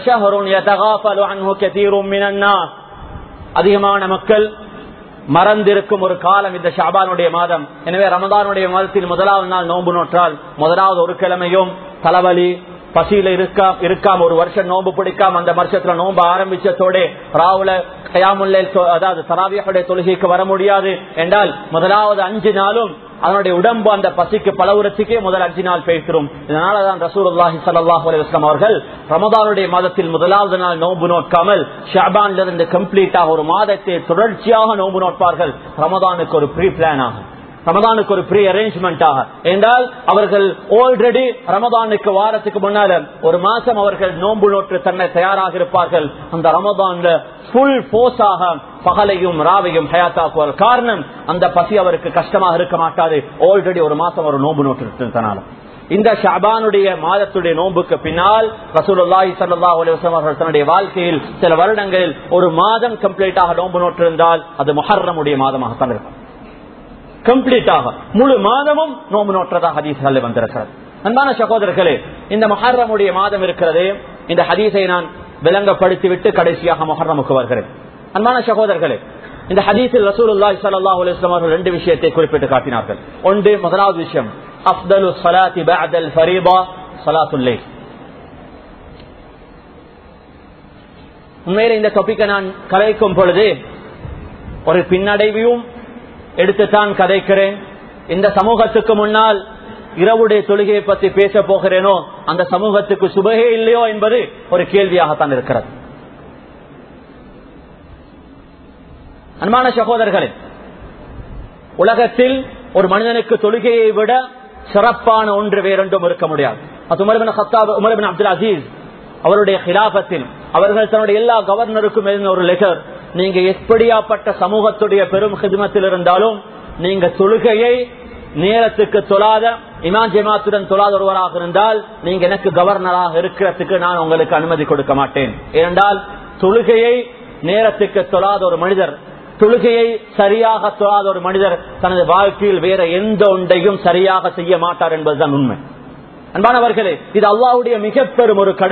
அதிகமான மக்கள் மறந்திருக்கும் ஒரு காலம் இந்த ஷாபானுடைய மாதம் எனவே ரமதானுடைய மாதத்தில் முதலாவது நாள் நோன்பு நோற்றால் முதலாவது ஒரு கிழமையும் தலைவலி பசியில இருக்கா இருக்காம ஒரு வருஷம் நோன்பு பிடிக்காம அந்த வருஷத்துல நோன்பு ஆரம்பிச்சதோட ராவுல கயாமுல்ல அதாவது தராவியுடைய தொழுகைக்கு வர முடியாது என்றால் முதலாவது அஞ்சு நாளும் அதனுடைய உடம்பு அந்த பசிக்கு பலவுரத்துக்கே முதல் அஞ்சு நாள் பேசுறோம் இதனாலதான் ரசூலுல்லாஹி சல்லாஹூ அலுவலாம் அவர்கள் ரமதானுடைய மாதத்தில் முதலாவது நாள் நோன்பு நோக்காமல் ஷாபான்ல இருந்து கம்ப்ளீட்டாக ஒரு மாதத்தை தொடர்ச்சியாக நோன்பு நோட்பார்கள் ரமதானுக்கு ஒரு ப்ரீ பிளான் ஆகும் ரமதானுக்கு ஒரு ப்ரீ அரேஞ்ச்மெண்ட் ஆக என்றால் அவர்கள் ஆல்ரெடி ரமதானுக்கு வாரத்துக்கு முன்னால ஒரு மாசம் அவர்கள் நோன்பு நோற்று தன்னை தயாராக இருப்பார்கள் அந்த ரமதான்ல ஃபுல் போர்ஸாக பகலையும் ராவையும் ஹயாத்தாக்குவார் காரணம் அந்த பசி அவருக்கு கஷ்டமாக இருக்க மாட்டாது ஆல்ரெடி ஒரு மாசம் அவர் நோன்பு நோட்டு இந்த ஷாபானுடைய மாதத்துடைய நோன்புக்கு பின்னால் ரசூலுல்லாஹி ஸல்லல்லாஹு அலைஹி வஸல்லம் அவர்கள் தன்னுடைய வாழ்க்கையில் சில வருடங்களில் ஒரு மாதம் கம்ப்ளீட்டாக நோன்பு நோற்றிருந்தால் அது முஹர்ரமுடைய மாதமாகத்தான் இருக்கும் கம்ப்ளீட்டாக முழு மாதமும் நோம்பு நோற்றதாக ஹதீஸ்கள் வந்திருக்கிறது அன்பான சகோதரர்களே இந்த மஹர்ரமுடைய மாதம் இருக்கிறது இந்த ஹதீஸை நான் விளங்கப்படுத்தி விட்டு கடைசியாக மொஹர்ரமுக்கு வருகிறேன் அன்பான சகோதரர்களே இந்த ஹதீஸில் ரசூலுல்லாஹி ஸல்லல்லாஹு அலைஹி வஸல்லம் அவர்கள் ரெண்டு விஷயத்தை குறிப்பிட்டு காட்டினார்கள் ஒன்று முதலாவது விஷயம் அஃதலு ஸலாத்தி பஅதல் ஃபரீதா ஸலாத்துல் லைல் உண்மையிலே இந்த டாபிக்கை நான் கலைக்கும் பொழுது ஒரு பின்னடைவையும் எடுத்துத்தான் கதைக்கிறேன் இந்த சமூகத்துக்கு முன்னால் இரவுடைய தொழுகையை பற்றி பேச போகிறேனோ அந்த சமூகத்துக்கு சுபகே இல்லையோ என்பது ஒரு கேள்வியாகத்தான் இருக்கிறது அன்பான சகோதரர்களே உலகத்தில் ஒரு மனிதனுக்கு தொழுகையை விட சிறப்பான ஒன்று வேறொன்றும் இருக்க முடியாது அது உமர்பின் ஹத்தாப் உமர்பின் அப்துல் அசீஸ் அவருடைய ஹிலாபத்தில் அவர்கள் தன்னுடைய எல்லா கவர்னருக்கும் எழுதின ஒரு லெட்டர் நீங்க எப்படியாப்பட்ட சமூகத்துடைய பெரும் ஹிதமத்தில் இருந்தாலும் நீங்க தொழுகையை நேரத்துக்கு தொழாத இமான் ஜமாத்துடன் தொழாத ஒருவராக இருந்தால் நீங்க எனக்கு கவர்னராக இருக்கிறதுக்கு நான் உங்களுக்கு அனுமதி கொடுக்க மாட்டேன் ஏனென்றால் தொழுகையை நேரத்துக்கு தொழாத ஒரு மனிதர் தொழுகையை சரியாக தொழாத ஒரு மனிதர் தனது வாழ்க்கையில் வேற எந்த ஒன்றையும் சரியாக செய்ய மாட்டார் என்பதுதான் உண்மை அன்பானவர்களே இது அல்லாவுடைய மிக பெரும் ஒரு கடமை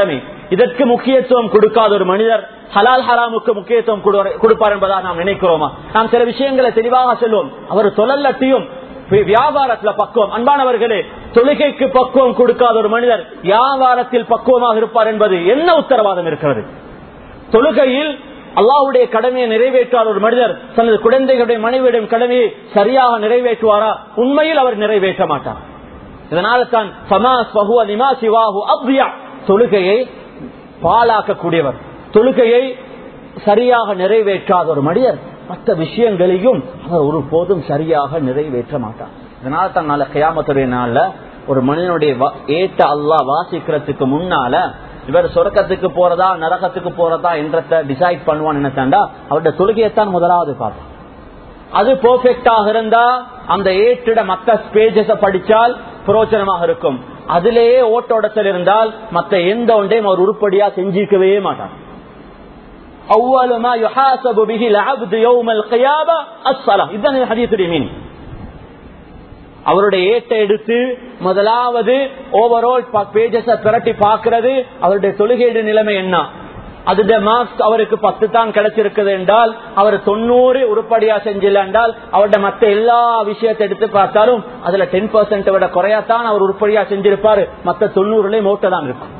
இதற்கு முக்கியத்துவம் கொடுக்காத ஒரு மனிதர் ஹலால் ஹராமுக்கு முக்கியத்துவம் கொடு- கொடுப்பார் என்பதாக நாம் நினைக்கிறோமா நாம் சில விஷயங்களை தெளிவாக சொல்லுவோம் அவர் தொழல்லட்டியும் வி- வியாபாரத்துல பக்குவம் அன்பானவர்களே தொழுகைக்கு பக்குவம் கொடுக்காத ஒரு மனிதர் வியாபாரத்தில் பக்குவமாக இருப்பார் என்பது என்ன உத்தரவாதம் இருக்கிறது தொழுகையில் அல்லாஹ்வுடைய கடமையை நிறைவேற்றாத ஒரு மனிதர் தனது குழந்தைகளுடைய மனைவியுடைய கடமையை சரியாக நிறைவேற்றுவாரா உண்மையில் அவர் நிறைவேற்ற மாட்டார் இதனால தான் ஃபமாஸ் ஃபஹுவ லிமா சிவாஹு அப்தியா. தொழுகையை பாழாக்கக்கூடியவர் தொழுகையை சரியாக நிறைவேற்றாத ஒரு மனிதர் மற்ற விஷயங்களையும் அவர் ஒரு போதும் சரியாக நிறைவேற்ற மாட்டார் இதனால தான் நாளை கியாமத்துடைய நாள்ல ஒரு மனிதனுடைய வா- ஏட்ட அல்லாஹ் வாசிக்கிறதுக்கு முன்னால இவர் சொர்க்கத்துக்கு போறதா நரகத்துக்கு போறதா என்றத டிசைட் பண்ணுவான் என்னத்தாண்டா அவருடைய தொழுகையைத்தான் முதலாவது பார்ப்பான் அது பெர்ஃபெக்டாக இருந்தா அந்த ஏற்றிட மத்த பேஜஸ் படிச்சால் பிரயோஜனமாக இருக்கும் அதிலேயே ஓட்டோடத்தில் இருந்தால் மத்த எந்த ஒன்றையும் அவர் உருப்படியா செஞ்சிக்கவே மாட்டார் أول ما يحاسب به العبد يوم القيامة الصلاة இதுதான் இந்த ஹதீஸுடைய மீனிங் அவருடைய ஏட்டை எடுத்து முதலாவது ஓவரால் பேஜஸ் திரட்டி பார்க்கிறது அவருடைய தொழுகையுடைய நிலைமை என்ன அதுடைய மார்க்ஸ் அவருக்கு பத்து தான் கிடைச்சிருக்குது என்றால் அவர் தொண்ணூறு உருப்படியா செஞ்சில்ல என்றால் அவருடைய மத்த எல்லா விஷயத்தை எடுத்து பார்த்தாலும் அதுல டென் பர்சன்ட் விட குறையாத்தான் அவர் உருப்படியா செஞ்சிருப்பாரு மத்த தொண்ணூறுலயும் மூட்டை தான் இருக்கும்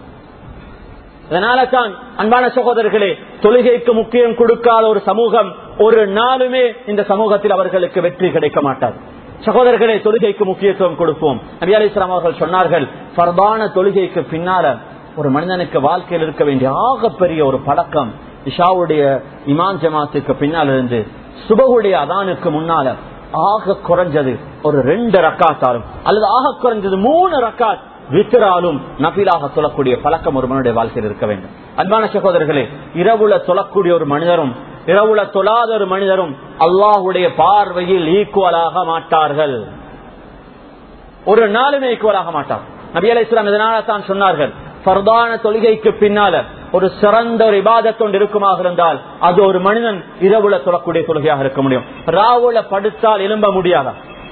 அதனால தான் அன்பான சகோதரர்களே தொழுகைக்கு முக்கியம் கொடுக்காத ஒரு சமூகம் ஒரு நாளுமே இந்த சமூகத்தில் அவர்களுக்கு வெற்றி கிடைக்க மாட்டாது சகோதரர்களே தொழுகைக்கு முக்கியத்துவம் கொடுப்போம் நபி அலி இஸ்லாம் அவர்கள் சொன்னார்கள் பரபான தொழுகைக்கு பின்னால ஒரு மனிதனுக்கு வாழ்க்கையில் இருக்க வேண்டிய ஆகப்பெரிய ஒரு பழக்கம் இஷாவுடைய இமான் ஜமாத்துக்கு பின்னால் இருந்து சுபகுடைய அதானுக்கு முன்னால ஆக குறைஞ்சது ஒரு ரெண்டு ரக்காத்தாலும் அல்லது ஆக குறைஞ்சது மூணு ரக்காத் வித்திராலும் நபிலாக சொல்லக்கூடிய பழக்கம் ஒரு மனிதனுடைய வாழ்க்கையில் இருக்க வேண்டும் அன்பான சகோதரர்களே இரவுல சொல்லக்கூடிய ஒரு மனிதரும் இரவுல தொழாத ஒரு மனிதரும் அல்லாஹுடைய பார்வையில் ஈக்குவலாக மாட்டார்கள் ஒரு நாளுமே ஈக்குவலாக மாட்டார் நபி அலை இஸ்லாம் இதனால தான் சொன்னார்கள் பரதான தொழுகைக்கு பின்னால ஒரு சிறந்த ஒரு இபாதத்தொண்டு இருக்குமாக இருந்தால் அது ஒரு மனிதன் இரவுல தொழக்கூடிய தொழுகையாக இருக்க முடியும் ராவுல படுத்தால் எழும்ப முடியாதா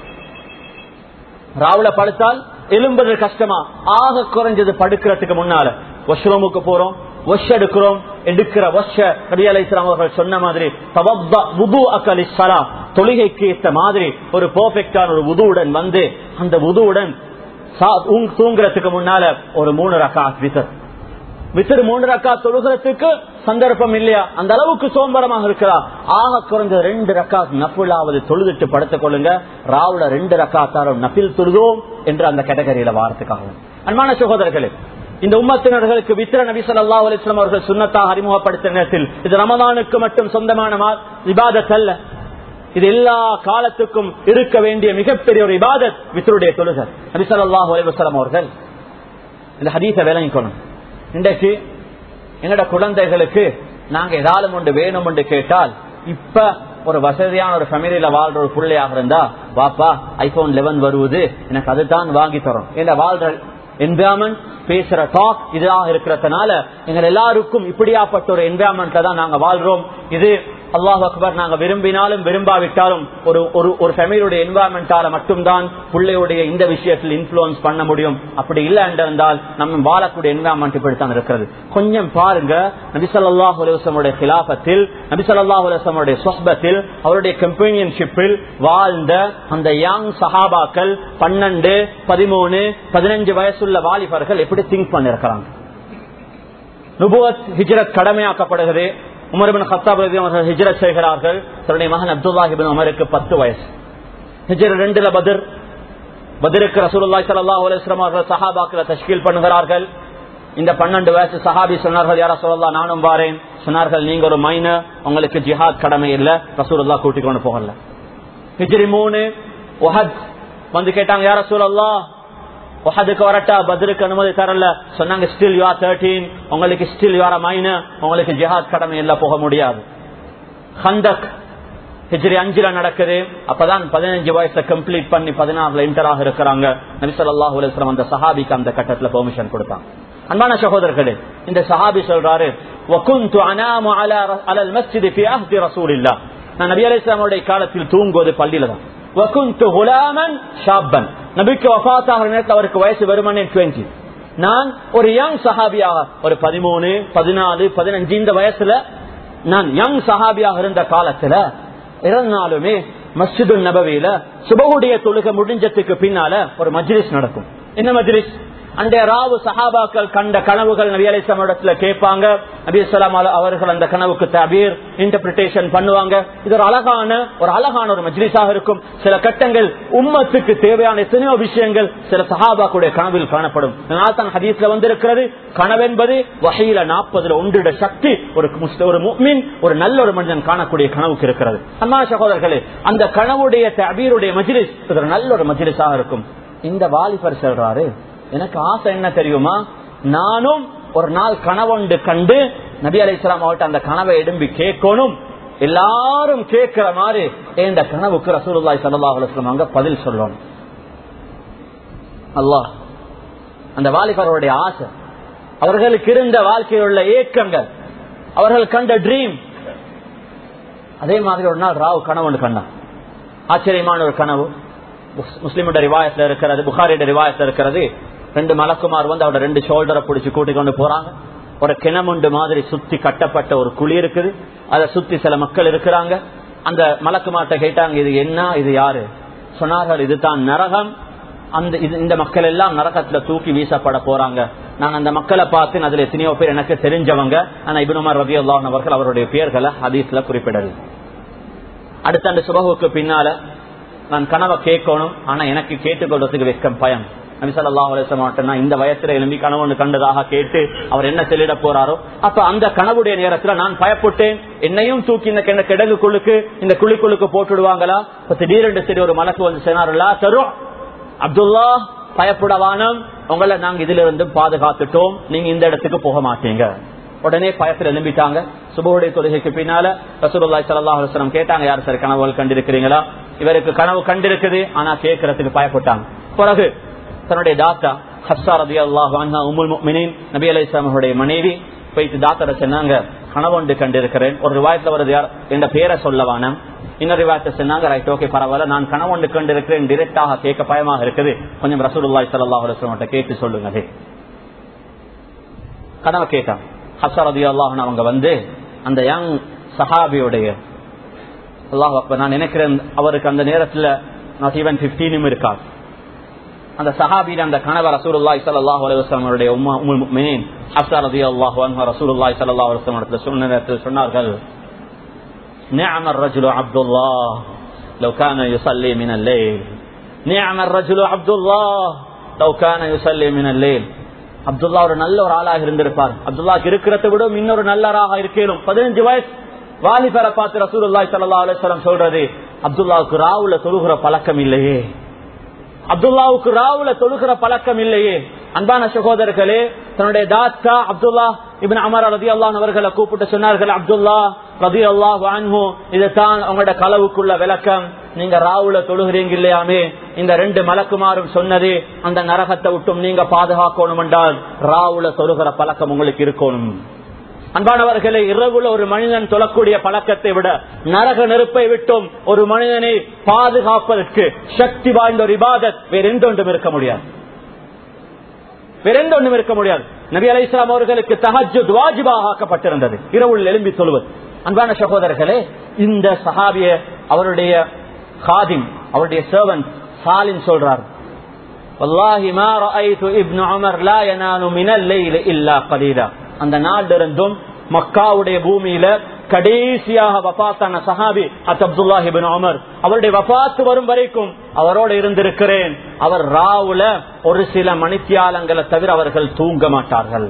ராவுல படுத்தால் எலும்புறது கஷ்டமா ஆக குறைஞ்சது படுக்கிறதுக்கு முன்னால வஷ்ரூமுக்கு போறோம் வஷ் எடுக்கிறோம் எடுக்கிற வஷ நபி அலை இஸ்லாம் அவர்கள் சொன்ன மாதிரி தவப்பா வுது அக்கலி சலா தொழுகைக்கு ஏற்ற மாதிரி ஒரு பெர்ஃபெக்டான ஒரு உதுவுடன் வந்து அந்த உதுவுடன் தூங்குறதுக்கு முன்னால ஒரு மூணு ரக்கா விசர் விசிறு மூன்று ரக்கா தொழுகிறதுக்கு சந்தர்ப்பம் இல்லையா அந்த அளவுக்கு சோம்பரமாக இருக்கிறா ஆக குறைஞ்ச ரெண்டு ரக்கா நப்புலாவது தொழுதுட்டு படுத்துக் கொள்ளுங்க ராவுல ரெண்டு ரக்கா தாரம் நப்பில் தொழுதோம் என்று அந்த கேட்டகரியில வாரத்துக்காக அன்பான சகோதரர்களே இந்த உம்மத்தினர்களுக்கு வித்திர நபி சொல்லா அலிஸ்லாம் அவர்கள் சுண்ணத்தாக அறிமுகப்படுத்த நேரத்தில் இது ரமதானுக்கு மட்டும் சொந்தமான விவாதத் அல்ல இது எல்லா காலத்துக்கும் இருக்க வேண்டிய மிகப்பெரிய ஒரு இபாதத் வித்தருடைய தொழுகர் நபி சொல்லாஹு அலிவசலம் அவர்கள் இந்த ஹதீச விளங்கிக்கணும் இன்றைக்கு எங்கட குழந்தைகளுக்கு நாங்க ஏதாவது ஒன்று வேணும் என்று கேட்டால் இப்ப ஒரு வசதியான ஒரு ஃபேமிலியில வாழ்ற ஒரு பிள்ளையாக இருந்தா வாப்பா ஐபோன் லெவன் வருவது எனக்கு அதுதான் வாங்கி தரும் இந்த வாழ்ற என்விரான்மெண்ட் பேசுற டாக் இதாக இருக்கிறதுனால எங்க எல்லாருக்கும் இப்படியாப்பட்ட ஒரு என்விரான்மெண்ட்ல தான் நாங்க வாழ்றோம் இது அல்லாஹ் அக்பர் நாங்க விரும்பினாலும் விரும்பாவிட்டாலும் ஒரு ஒரு ஒரு ஃபேமிலியுடைய என்வாரன்மெண்டால மட்டும்தான் பிள்ளையுடைய இந்த விஷயத்தில் இன்ஃபுளுன்ஸ் பண்ண முடியும் அப்படி இல்லை என்றிருந்தால் நம்ம வாழக்கூடிய என்வாரன்மெண்ட் இப்படித்தான் இருக்கிறது கொஞ்சம் பாருங்க நபிசல்லாஹ் அலுவலமுடைய கிலாபத்தில் நபிசல்லாஹ் அலுவலமுடைய சொஹபத்தில் அவருடைய கம்பெனியன்ஷிப்பில் வாழ்ந்த அந்த யங் சஹாபாக்கள் பன்னெண்டு பதிமூணு பதினஞ்சு வயசுள்ள வாலிபர்கள் எப்படி திங்க் பண்ணிருக்கிறாங்க நுபுவத் ஹிஜ்ரத் கடமையாக்கப்படுகிறது உமர்பின் ஹத்தாப் அவர்கள் ஹிஜ்ரத் செய்கிறார்கள் தன்னுடைய மகன் அப்துல்லாஹிபின் உமருக்கு பத்து வயசு ஹிஜ்ர ரெண்டுல பத்ர் பத்ருக்கு ரசூலுல்லாஹி ஸல்லல்லாஹு அலைஹி வஸல்லம் அவர்கள் சஹாபாக்களை தஷ்கீல் பண்ணுகிறார்கள் இந்த பன்னெண்டு வயசு சஹாபி சொன்னார்கள் யாரா சொல்லலாம் நானும் வாரேன் சொன்னார்கள் நீங்க ஒரு மைனர் உங்களுக்கு ஜிஹாத் கடமை இல்ல ரசூலுல்லாஹ் கூட்டிக் கொண்டு போகல ஹிஜ்ரி மூணு ஒஹத் வந்து கேட்டாங்க யார சூழல்லா ஒஹதுக்கு வரட்டா பத்ருக்கு அனுமதி தரல சொன்னாங்க ஸ்டில் யூஆர் தேர்டீன் உங்களுக்கு ஸ்டில் யூஆர் மைன உங்களுக்கு ஜிஹாத் கடமை எல்லாம் போக முடியாது ஹந்தக் ஹிஜ்ரி அஞ்சுல நடக்குது அப்பதான் பதினஞ்சு வயசுல கம்ப்ளீட் பண்ணி பதினாறுல இன்டராக இருக்கிறாங்க நபிசல்லாஹு அலுவலம் அந்த சஹாபிக்கு அந்த கட்டத்துல பெர்மிஷன் கொடுத்தாங்க அன்பான சகோதரர்களே இந்த சஹாபி சொல்றாரு وكنت انام على على المسجد في عهد رسول الله நான் நபி அலைஹிஸ்ஸலாமுடைய காலத்தில் தூங்குவது பள்ளியில தான் وكنت غلاما شابا நபிக்கு வஃபாத் ஆகிற நேரத்தில் அவருக்கு வயசு வெறுமனே 20 நான் ஒரு யங் சஹாபியாக ஒரு பதிமூணு பதினாலு பதினஞ்சு இந்த வயசுல நான் யங் சஹாபியாக இருந்த காலத்துல இருந்தாலுமே மஸ்ஜிது நபவியில சுபகுடைய தொழுகை முடிஞ்சதுக்கு பின்னால ஒரு மஜ்லிஸ் நடக்கும் என்ன மஜ்லிஸ் அன்றைய ராவு சஹாபாக்கள் கண்ட கனவுகள் நபி அலிஸ்லாம் இடத்துல கேட்பாங்க நபி அலிஸ்லாம் அவர்கள் அந்த கனவுக்கு தபீர் இன்டர்பிரிட்டேஷன் பண்ணுவாங்க இது ஒரு அழகான ஒரு அழகான ஒரு மஜ்லிஸாக இருக்கும் சில கட்டங்கள் உம்மத்துக்கு தேவையான எத்தனையோ விஷயங்கள் சில சஹாபாக்குடைய கனவில் காணப்படும் அதனால தான் ஹதீஸ்ல வந்திருக்கிறது கனவென்பது வகையில நாற்பதுல ஒன்றிட சக்தி ஒரு முஸ்லிம் ஒரு முக்மின் ஒரு நல்ல ஒரு மனிதன் காணக்கூடிய கனவுக்கு இருக்கிறது அம்மா சகோதரர்களே அந்த கனவுடைய தபீருடைய மஜ்லிஸ் இது ஒரு நல்ல ஒரு மஜ்லிஸாக இருக்கும் இந்த வாலிபர் சொல்றாரு எனக்கு ஆசை என்ன தெரியுமா நானும் ஒரு நாள் கனவொண்டு கண்டு நபி அலி இஸ்லாம் அவர்கிட்ட அந்த கனவை எடும்பி கேட்கணும் எல்லாரும் கேட்கிற மாதிரி இந்த கனவுக்கு ரசூலுல்லாய் சல்லா அலுவலம் அங்க பதில் சொல்லணும் அல்லாஹ் அந்த வாலிபருடைய ஆசை அவர்களுக்கு இருந்த வாழ்க்கையில் உள்ள ஏக்கங்கள் அவர்கள் கண்ட ட்ரீம் அதே மாதிரி ஒரு நாள் ராவ் கனவு ஒன்று கண்டான் ஆச்சரியமான ஒரு கனவு முஸ்லிமோட ரிவாயத்துல இருக்கிறது புகாரியோட ரிவாயத்துல இருக்கிறது ரெண்டு மலக்குமார் வந்து அவரோட ரெண்டு ஷோல்டரை பிடிச்சி கூட்டிக் கொண்டு போறாங்க ஒரு கிணமுண்டு மாதிரி சுத்தி கட்டப்பட்ட ஒரு குழி இருக்குது அதை சுத்தி சில மக்கள் இருக்கிறாங்க அந்த மலக்குமார்ட்ட கேட்டாங்க இது என்ன இது யாரு சொன்னார்கள் இதுதான் நரகம் அந்த இது இந்த மக்கள் எல்லாம் நரகத்துல தூக்கி வீசப்பட போறாங்க நான் அந்த மக்களை பார்த்து அதுல எத்தனையோ பேர் எனக்கு தெரிஞ்சவங்க ஆனா இபுனுமார் ரவி அல்லாஹ் அவர்கள் அவருடைய பெயர்களை ஹதீஸ்ல குறிப்பிடல் அடுத்த அந்த சுபகுக்கு பின்னால நான் கனவை கேட்கணும் ஆனா எனக்கு கேட்டுக்கொள்றதுக்கு வெக்கம் பயம் நபிசல்லா அலிசமாட்டா இந்த வயசுல எழும்பி கனவு கண்டதாக கேட்டு அவர் என்ன சொல்லிட போறாரோ அப்ப அந்த கனவுடைய நேரத்துல நான் பயப்பட்டேன் என்னையும் தூக்கி இந்த கிண கிடங்குக்குள்ளுக்கு இந்த குழிக்குள்ளுக்கு போட்டுடுவாங்களா இப்ப திடீரென்று சரி ஒரு மலக்கு வந்து சொன்னார்களா தரும் அப்துல்லா பயப்படவானம் உங்களை நாங்க இதுல இருந்து பாதுகாத்துட்டோம் நீங்க இந்த இடத்துக்கு போக மாட்டீங்க உடனே பயத்தில் எழும்பிட்டாங்க சுபுடைய தொழுகைக்கு பின்னால ரசூலுல்லாய் சல்லாஹ் அலுவலம் கேட்டாங்க யார் சார் கனவுகள் கண்டிருக்கிறீங்களா இவருக்கு கனவு கண்டிருக்குது ஆனா கேட்கறதுக்கு பயப்பட்டாங்க பிறகு தன்னுடைய தாத்தா ஹப்சா ரதி அல்லாஹ் உமுல் மினின் நபி அலி இஸ்லாமுடைய மனைவி போயிட்டு தாத்தரை சொன்னாங்க கனவொண்டு கண்டிருக்கிறேன் ஒரு ரிவாயத்துல வருது யார் என்ற பேரை சொல்லவான இன்னொரு ரிவாயத்தை சொன்னாங்க ரைட் ஓகே பரவாயில்ல நான் கனவொண்டு கண்டிருக்கிறேன் டிரெக்டாக கேட்க பயமாக இருக்குது கொஞ்சம் ரசூலுல்லாய் சல்லாஹ் அலுவலம் கேட்டு சொல்லுங்க கனவை கேட்டான் ஹப்சா ரதி அல்லாஹ் அவங்க வந்து அந்த யங் சஹாபியுடைய அல்லாஹ் அப்ப நான் நினைக்கிறேன் அவருக்கு அந்த நேரத்துல நாட் ஈவன் பிப்டீனும் இருக்காது அந்த சஹாபியில அந்த கணவர் ரசூலுல்லாய் சல்லாஹ் அலுவலமுடைய உம்மா உமுல் முஃமினீன் ஹப்சா ரலியல்லாஹு அன்ஹா ரசூலுல்லாய் ஸல்லல்லாஹு அலைஹி வஸல்லம் இடத்துல சொன்ன நேரத்தில் சொன்னார்கள் نعم الرجل عبد الله لو كان يصلي من الليل نعم الرجل عبد الله لو كان يصلي من الليل அப்துல்லா ஒரு நல்ல ஒரு ஆளாக இருந்திருப்பார் அப்துல்லாக்கு இருக்கிறத விட இன்னொரு நல்லராக இருக்கணும் பதினஞ்சு வயசு வாலிபரை பார்த்து ரசூலுல்லாய் சல்லா அலுவலம் சொல்றது அப்துல்லாவுக்கு ராவுல தொழுகிற பழக்கம் இல்லையே அப்துல்லாவுக்கு ராவுல தொழுகிற பழக்கம் இல்லையே அன்பான சகோதரர்களே தன்னுடைய தாத்தா அப்துல்லா இபின் அமர் ரதி அல்லான் அவர்களை கூப்பிட்டு சொன்னார்கள் அப்துல்லா ரதி அல்லா வான்ஹூ இதுதான் உங்களோட களவுக்குள்ள விளக்கம் நீங்க ராவுல தொழுகிறீங்க இல்லையாமே இந்த ரெண்டு மலக்குமாரும் சொன்னது அந்த நரகத்தை விட்டும் நீங்க பாதுகாக்கணும் என்றால் ராவுல தொழுகிற பழக்கம் உங்களுக்கு இருக்கணும் அன்பானவர்களே இரவுல ஒரு மனிதன் தொழக்கூடிய பழக்கத்தை விட நரக நெருப்பை விட்டும் ஒரு மனிதனை பாதுகாப்பதற்கு சக்தி வாய்ந்த ஒரு இபாதத் வேற எந்த ஒன்றும் இருக்க முடியாது வேற எந்த ஒன்றும் இருக்க முடியாது நபி அலை இஸ்லாம் அவர்களுக்கு தஹஜுத் வாஜிபாக ஆக்கப்பட்டிருந்தது இரவுள் எழும்பி சொல்வது அன்பான சகோதரர்களே இந்த சஹாபிய அவருடைய காதிம் அவருடைய சர்வன்ட் சாலின் சொல்றார் والله ما رأيت ابن عمر لا ينال من الليل إلا قليلا அந்த நாள் இருந்தும் மக்காவுடைய பூமியில கடைசியாக வபாத்தான சஹாபி அத் அப்துல்லாஹிபின் உமர் அவருடைய வபாத்து வரும் வரைக்கும் அவரோடு இருந்திருக்கிறேன் அவர் ராவுல ஒரு சில மணித்தியாலங்களை தவிர அவர்கள் தூங்க மாட்டார்கள்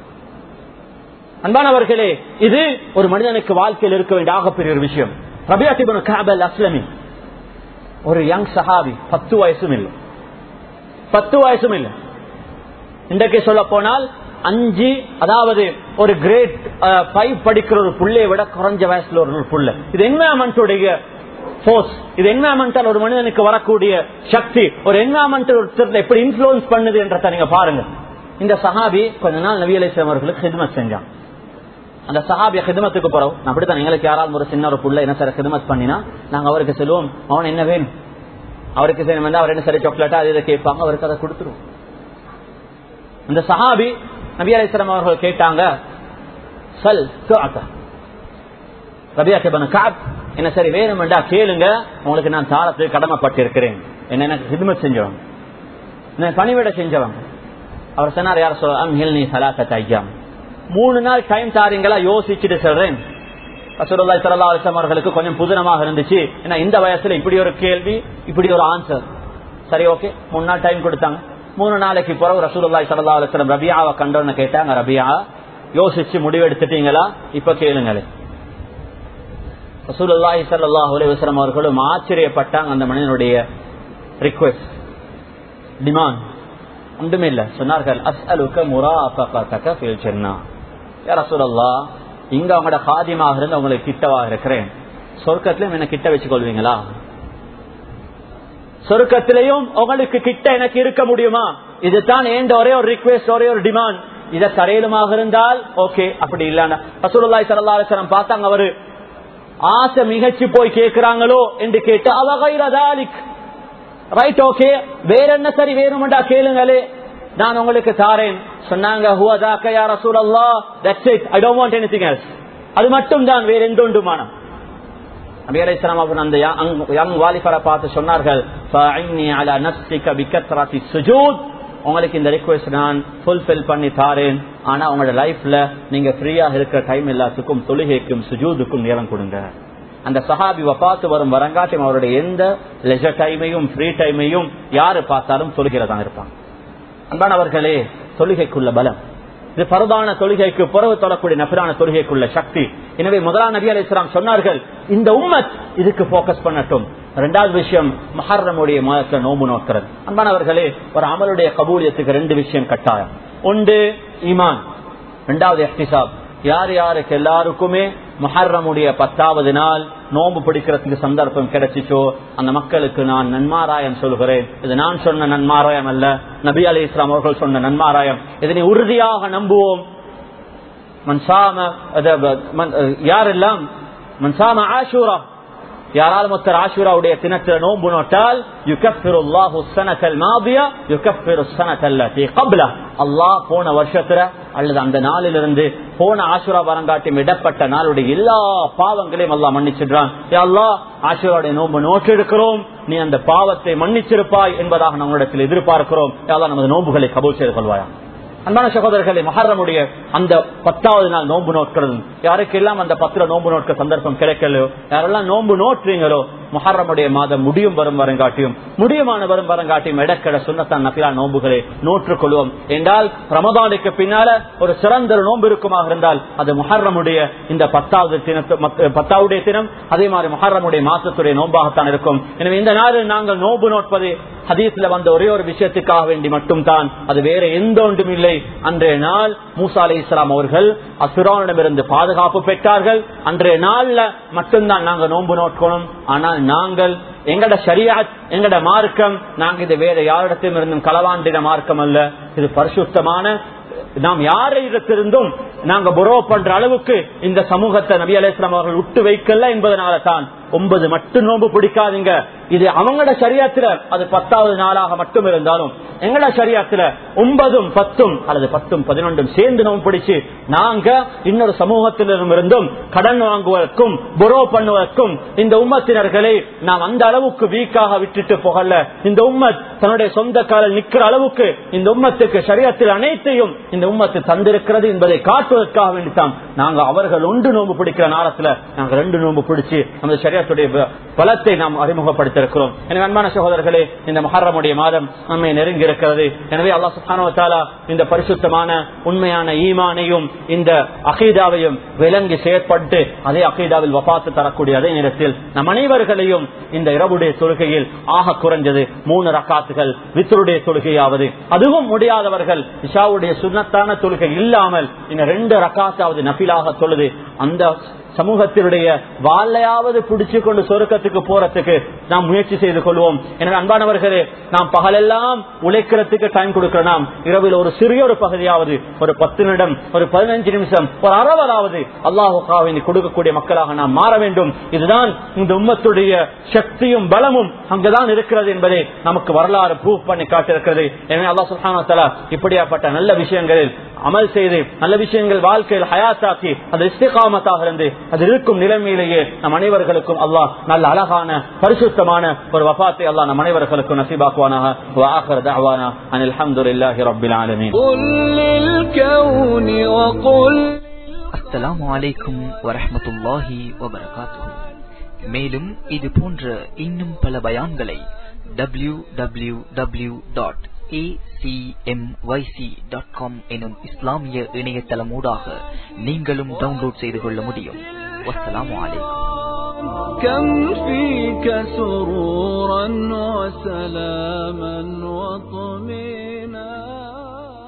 அன்பானவர்களே இது ஒரு மனிதனுக்கு வாழ்க்கையில் இருக்க வேண்டிய ஆகப்பெரிய ஒரு விஷயம் ரபியாத்திபன் காபல் அஸ்லமி ஒரு யங் சஹாபி பத்து வயசும் இல்லை பத்து வயசும் இல்லை இன்றைக்கு சொல்ல போனால் அஞ்சு அதாவது ஒரு கிரேட் ஃபைவ் படிக்கிற ஒரு புள்ளையை விட குறைஞ்ச வயசுல ஒரு புள்ள இது என்வரன்மெண்டோடைய போர்ஸ் இது என்வரன்மெண்டால் ஒரு மனிதனுக்கு வரக்கூடிய சக்தி ஒரு என்வரன்மெண்ட் ஒருத்தர் எப்படி இன்ஃபுளுன்ஸ் பண்ணுது என்றத நீங்க பாருங்க இந்த சஹாபி கொஞ்ச நாள் நவி அலிஸ்லாம் அவர்களுக்கு ஹிதமத் செஞ்சான் அந்த சஹாபிய ஹிதமத்துக்கு போறோம் அப்படித்தான் எங்களுக்கு யாராவது ஒரு சின்ன ஒரு புள்ள என்ன சார் ஹிதமத் பண்ணினா நாங்க அவருக்கு செல்வோம் அவன் என்ன வேணும் அவருக்கு செய்யணும் அவர் என்ன சரி சாக்லேட்டா அது இதை கேட்பாங்க அவருக்கு அதை கொடுத்துருவோம் அந்த சஹாபி நபி அலிஸ்லாம் அவர்கள் கேட்டாங்க சல் துஅக. ரபியா கேபன காப் என்ன சரி வேணுமெண்டா கேளுங்க உங்களுக்கு நான் தாரத்துக்கு கடமைப்பட்டிருக்கிறேன் என்ன எனக்கு ஹிதுமத் செஞ்சவங்க நான் பணிவிட செஞ்சவங்க அவர் சொன்னார் யார் சொல்ல அம்ஹில் நீ சலாத்த ஐயாம் மூணு நாள் டைம் தாரீங்களா யோசிச்சுட்டு சொல்றேன் ரசூலுல்லாஹி ஸல்லல்லாஹு அலைஹி வஸல்லம் அவர்களுக்கு கொஞ்சம் புதினமாக இருந்துச்சு ஏன்னா இந்த வயசுல இப்படி ஒரு கேள்வி இப்படி ஒரு ஆன்சர் சரி ஓகே மூணு நாள் டைம் கொடுத்தாங்க மூணு நாளைக்கு பிறகு ரசூலுல்லாஹி ஸல்லல்லாஹு அலைஹி வஸல்லம் ரபியாவை கண்டோன்னு கேட்டாங்க ரபியா யோசிச்சு முடிவெடுத்துட்டீங்களா இப்ப கேளுங்களே ரசூலுல்லாஹி ஸல்லல்லாஹு அலைஹி வஸல்லம் அவர்களும் ஆச்சரியப்பட்டாங்க அந்த மனிதனுடைய ரிக்வெஸ்ட் டிமாண்ட் ஒன்றுமே இல்ல சொன்னார்கள் அஸ்அலுக முராஃபகதக ஃபில் ஜன்னா யா ரசூலல்லாஹ் இங்க அவங்களோட காதியமாக இருந்து உங்களுக்கு கிட்டவாக இருக்கிறேன் சொர்க்கத்திலும் என்ன கிட்ட வச்சு கொள்வீங்களா சொர்க்கத்திலையும் உங்களுக்கு கிட்ட எனக்கு இருக்க முடியுமா இதுதான் ஏண்ட ஒரே ஒரு ரிக்வெஸ்ட் ஒரே ஒரு டிமாண்ட் இத தரையிலுமாக இருந்தால் ஓகே அப்படி இல்லன்னா ரசூலுல்லாஹி ஸல்லல்லாஹு அலைஹி வஸல்லம் பார்த்தாங்க அவரு ஆசை மிகச்சு போய் கேட்கிறாங்களோ என்று கேட்டு அவ கைரதாலிக் ரைட் ஓகே வேற என்ன சரி வேணுமெண்டா கேளுங்களே நான் உங்களுக்கு தாரேன் சொன்னாங்க ஹுவதாக்க யா ரசூலல்லாஹ் that's it I don't want anything else அது மட்டும் தான் வேற எந்த ஒன்றுமானம் நபி அலைஹிஸ்ஸலாம் அவர்கள் அந்த யங் வாலிபரை பார்த்து சொன்னார்கள் ஃபஅன்னி அலா நஃப்ஸிக பிகத்ரத்தி சுஜூத் உங்களுக்கு இந்த ரிக்வெஸ்ட் நான் ஃபுல்ஃபில் பண்ணி தாரேன் ஆனா உங்களோட லைஃப்ல நீங்க ஃப்ரீயா இருக்கிற டைம் எல்லாத்துக்கும் தொழுகைக்கும் சுஜூதுக்கும் நேரம் கொடுங்க அந்த சஹாபி வபாத்து வரும் வரங்காட்டியும் அவருடைய எந்த லெஜர் டைமையும் ஃப்ரீ டைமையும் யாரு பார்த்தாலும் தொழுகிறதா இருப்பாங்க அன்பானவர்களே தொழுகைக்குள்ள பலம் இது பரதான தொழுகைக்கு புறவு தொழக்கூடிய நபிரான தொழுகைக்குள்ள சக்தி எனவே முதலாம் நபி அலி இஸ்லாம் சொன்னார்கள் இந்த உம்மத் இதுக்கு போக்கஸ் பண்ணட்டும் ரெண்டாவது விஷயம் மஹர்ரமுடைய மாதத்துல நோம்பு நோக்கிறது அன்பானவர்களே ஒரு அமலுடைய கபூலியத்துக்கு ரெண்டு விஷயம் கட்டாயம் ஒன்று ஈமான் ரெண்டாவது எஹ்திசாப் யார் யாருக்கு எல்லாருக்குமே மஹர்ரமுடைய பத்தாவது நாள் நோம்பு பிடிக்கிறதுக்கு சந்தர்ப்பம் கிடைச்சிச்சோ அந்த மக்களுக்கு நான் நன்மாராயம் சொல்கிறேன் இது நான் சொன்ன நன்மாராயம் அல்ல நபி அலி இஸ்லாம் அவர்கள் சொன்ன நன்மாராயம் இதனை உறுதியாக நம்புவோம் மன்சாம யாரெல்லாம் மன்சாம ஆஷூரா யாராலும் ஒருத்தர் ஆஷூராவுடைய தினத்தில் நோன்பு நோட்டால் யுகஃபிருல்லாஹு ஸனத்தல் மாதியா யுகஃபிரு ஸனத்தல்லதி கப்லா அல்லாஹ் போன வருஷத்துல அல்லது அந்த நாளிலிருந்து போன ஆசுரா வரங்காட்டியும் இடப்பட்ட நாளுடைய எல்லா பாவங்களையும் அல்லாஹ் மன்னிச்சிடுறான் யா அல்லாஹ் ஆசுராவுடைய நோன்பு நோட்டெடுக்கிறோம் நீ அந்த பாவத்தை மன்னிச்சிருப்பாய் என்பதாக நம்மளிடத்தில் எதிர்பார்க்கிறோம் யா அல்லாஹ் நமது நோன்புகளை கபூல் செய்து கொள்வாயா அன்பான சகோதரர்களே மஹர்ரமுடைய அந்த பத்தாவது நாள் நோன்பு நோட்கிறது யாருக்கெல்லாம் அந்த பத்துல நோன்பு நோட்க சந்தர்ப்பம் கிடைக்கலையோ யாரெல்லாம் நோன்பு நோட்டுறீங்களோ மஹர்ரமுடைய மாதம் முடியும் வரும் வரங்காட்டியும் முடியுமான வரும் வரங்காட்டியும் இடக்கட சுண்ணத்தான் நபிலா நோன்புகளை நோற்றுக் கொள்வோம் என்றால் ரமதானுக்கு பின்னால ஒரு சிறந்த ஒரு நோன்பு இருக்குமாக இருந்தால் அது மஹர்ரமுடைய இந்த பத்தாவது தினத்து பத்தாவுடைய தினம் அதே மாதிரி மஹர்ரமுடைய மாசத்துடைய நோன்பாகத்தான் இருக்கும் எனவே இந்த நாளில் நாங்கள் நோன்பு நோட்பது ஹதீஸ்ல வந்த ஒரே ஒரு விஷயத்துக்காக வேண்டி மட்டும் தான் அது வேற எந்த ஒன்றும் இல்லை அன்றைய நாள் மூசா அலி இஸ்லாம் அவர்கள் அசுரானிடமிருந்து பாதுகாப்பு பெற்றார்கள் அன்றைய நாள்ல மட்டும்தான் நாங்க நோன்பு நோக்கணும் ஆனால் நாங்கள் எங்கட சரியாத் எங்கட மார்க்கம் நாங்க இது வேற யாரிடத்திலும் இருந்தும் களவாண்டின மார்க்கம் அல்ல இது பரிசுத்தமான நாம் யாரிடத்திலிருந்தும் நாங்க புரோ பண்ற அளவுக்கு இந்த சமூகத்தை நபி அலிஸ்லாம் அவர்கள் விட்டு வைக்கல என்பதனால தான் ஒன்பது மட்டும் நோன்பு பிடிக்காதீங்க இது அவங்களோட சரியத்துல அது பத்தாவது நாளாக மட்டும் இருந்தாலும் எங்கட சரியத்துல ஒன்பதும் பத்தும் அல்லது பத்தும் பதினொன்றும் சேர்ந்து நோன்பு பிடிச்சு நாங்க இன்னொரு சமூகத்திலிருந்து இருந்தும் கடன் வாங்குவதற்கும் புரோ பண்ணுவதற்கும் இந்த உம்மத்தினர்களை நாம் அந்த அளவுக்கு வீக்காக விட்டுட்டு போகல இந்த உம்மத் தன்னுடைய சொந்த காலில் நிக்கிற அளவுக்கு இந்த உம்மத்துக்கு சரியத்தில் அனைத்தையும் இந்த உம்மத்து தந்திருக்கிறது என்பதை காட்டுவதற்காக வேண்டித்தான் நாங்க அவர்கள் ஒன்று நோன்பு பிடிக்கிற நேரத்துல நாங்க ரெண்டு நோன்பு பிடிச்சு நமது சரியத்துடைய பலத்தை நாம் அறிமுகப்படுத்திருக்கிறோம் எனவே அன்பான சகோதரர்களே இந்த மஹரமுடைய மாதம் நம்மை நெருங்கி இருக்கிறது எனவே அல்லா சுஹானுவத்தாலா இந்த பரிசுத்தமான உண்மையான ஈமானையும் இந்த அகீதாவையும் விளங்கி செயற்பட்டு அதே அகீதாவில் வபாத்து தரக்கூடிய அதே நேரத்தில் நம் அனைவர்களையும் இந்த இரவுடைய தொழுகையில் ஆக குறைஞ்சது மூணு ரக்காத்துகள் வித்தருடைய தொழுகையாவது அதுவும் முடியாதவர்கள் இஷாவுடைய சுண்ணத்தான தொழுகை இல்லாமல் இந்த ரெண்டு ரக்காத்தாவது நபிலாக தொழுது அந்த சமூகத்தினுடைய வாழையாவது பிடிச்சு கொண்டு சொருக்கத்துக்கு போறதுக்கு நாம் முயற்சி செய்து கொள்வோம் எனவே அன்பானவர்களே நாம் பகலெல்லாம் உழைக்கிறதுக்கு டைம் கொடுக்கிறோம் நாம் இரவில் ஒரு சிறிய ஒரு பகுதியாவது ஒரு பத்து நிமிடம் ஒரு பதினஞ்சு நிமிஷம் ஒரு அறவராவது அல்லாஹுக்காவின் கொடுக்கக்கூடிய மக்களாக நாம் மாற வேண்டும் இதுதான் இந்த உம்மத்துடைய சக்தியும் பலமும் அங்குதான் இருக்கிறது என்பதை நமக்கு வரலாறு ப்ரூவ் பண்ணி காட்டிருக்கிறது எனவே அல்லாஹ் சுல்ஹானா தலா இப்படியாப்பட்ட நல்ல விஷயங்களில் அமல் செய்து நல்ல விஷயங்கள் வாழ்க்கையில் ஹயாத்தாக்கி அது இஸ்திகாமத்தாக இருந்து அது இருக்கும் நிலைமையிலேயே நம் அனைவர்களுக்கும் அல்லாஹ் நல்ல அழகான பரிசுத்தமான ஒரு வபாத்தை அல்லாஹ் நம் அனைவர்களுக்கும் நசீபாக்குவானாக وآخر دعوانا أن الحمد لله رب العالمين قل للكون وقل அஸ்ஸலாமு அலைக்கும் வரஹ்மத்துல்லாஹி வபரகாத்துஹு மேலும் இது போன்ற இன்னும் பல பயான்களை W W W dot dot com எனும் இஸ்லாமிய இணையதளமூடாக நீங்களும் டவுன்லோட் செய்து கொள்ள முடியும் வஸ்ஸலாமு அலைக்கும் كم فيك سرورا وسلاما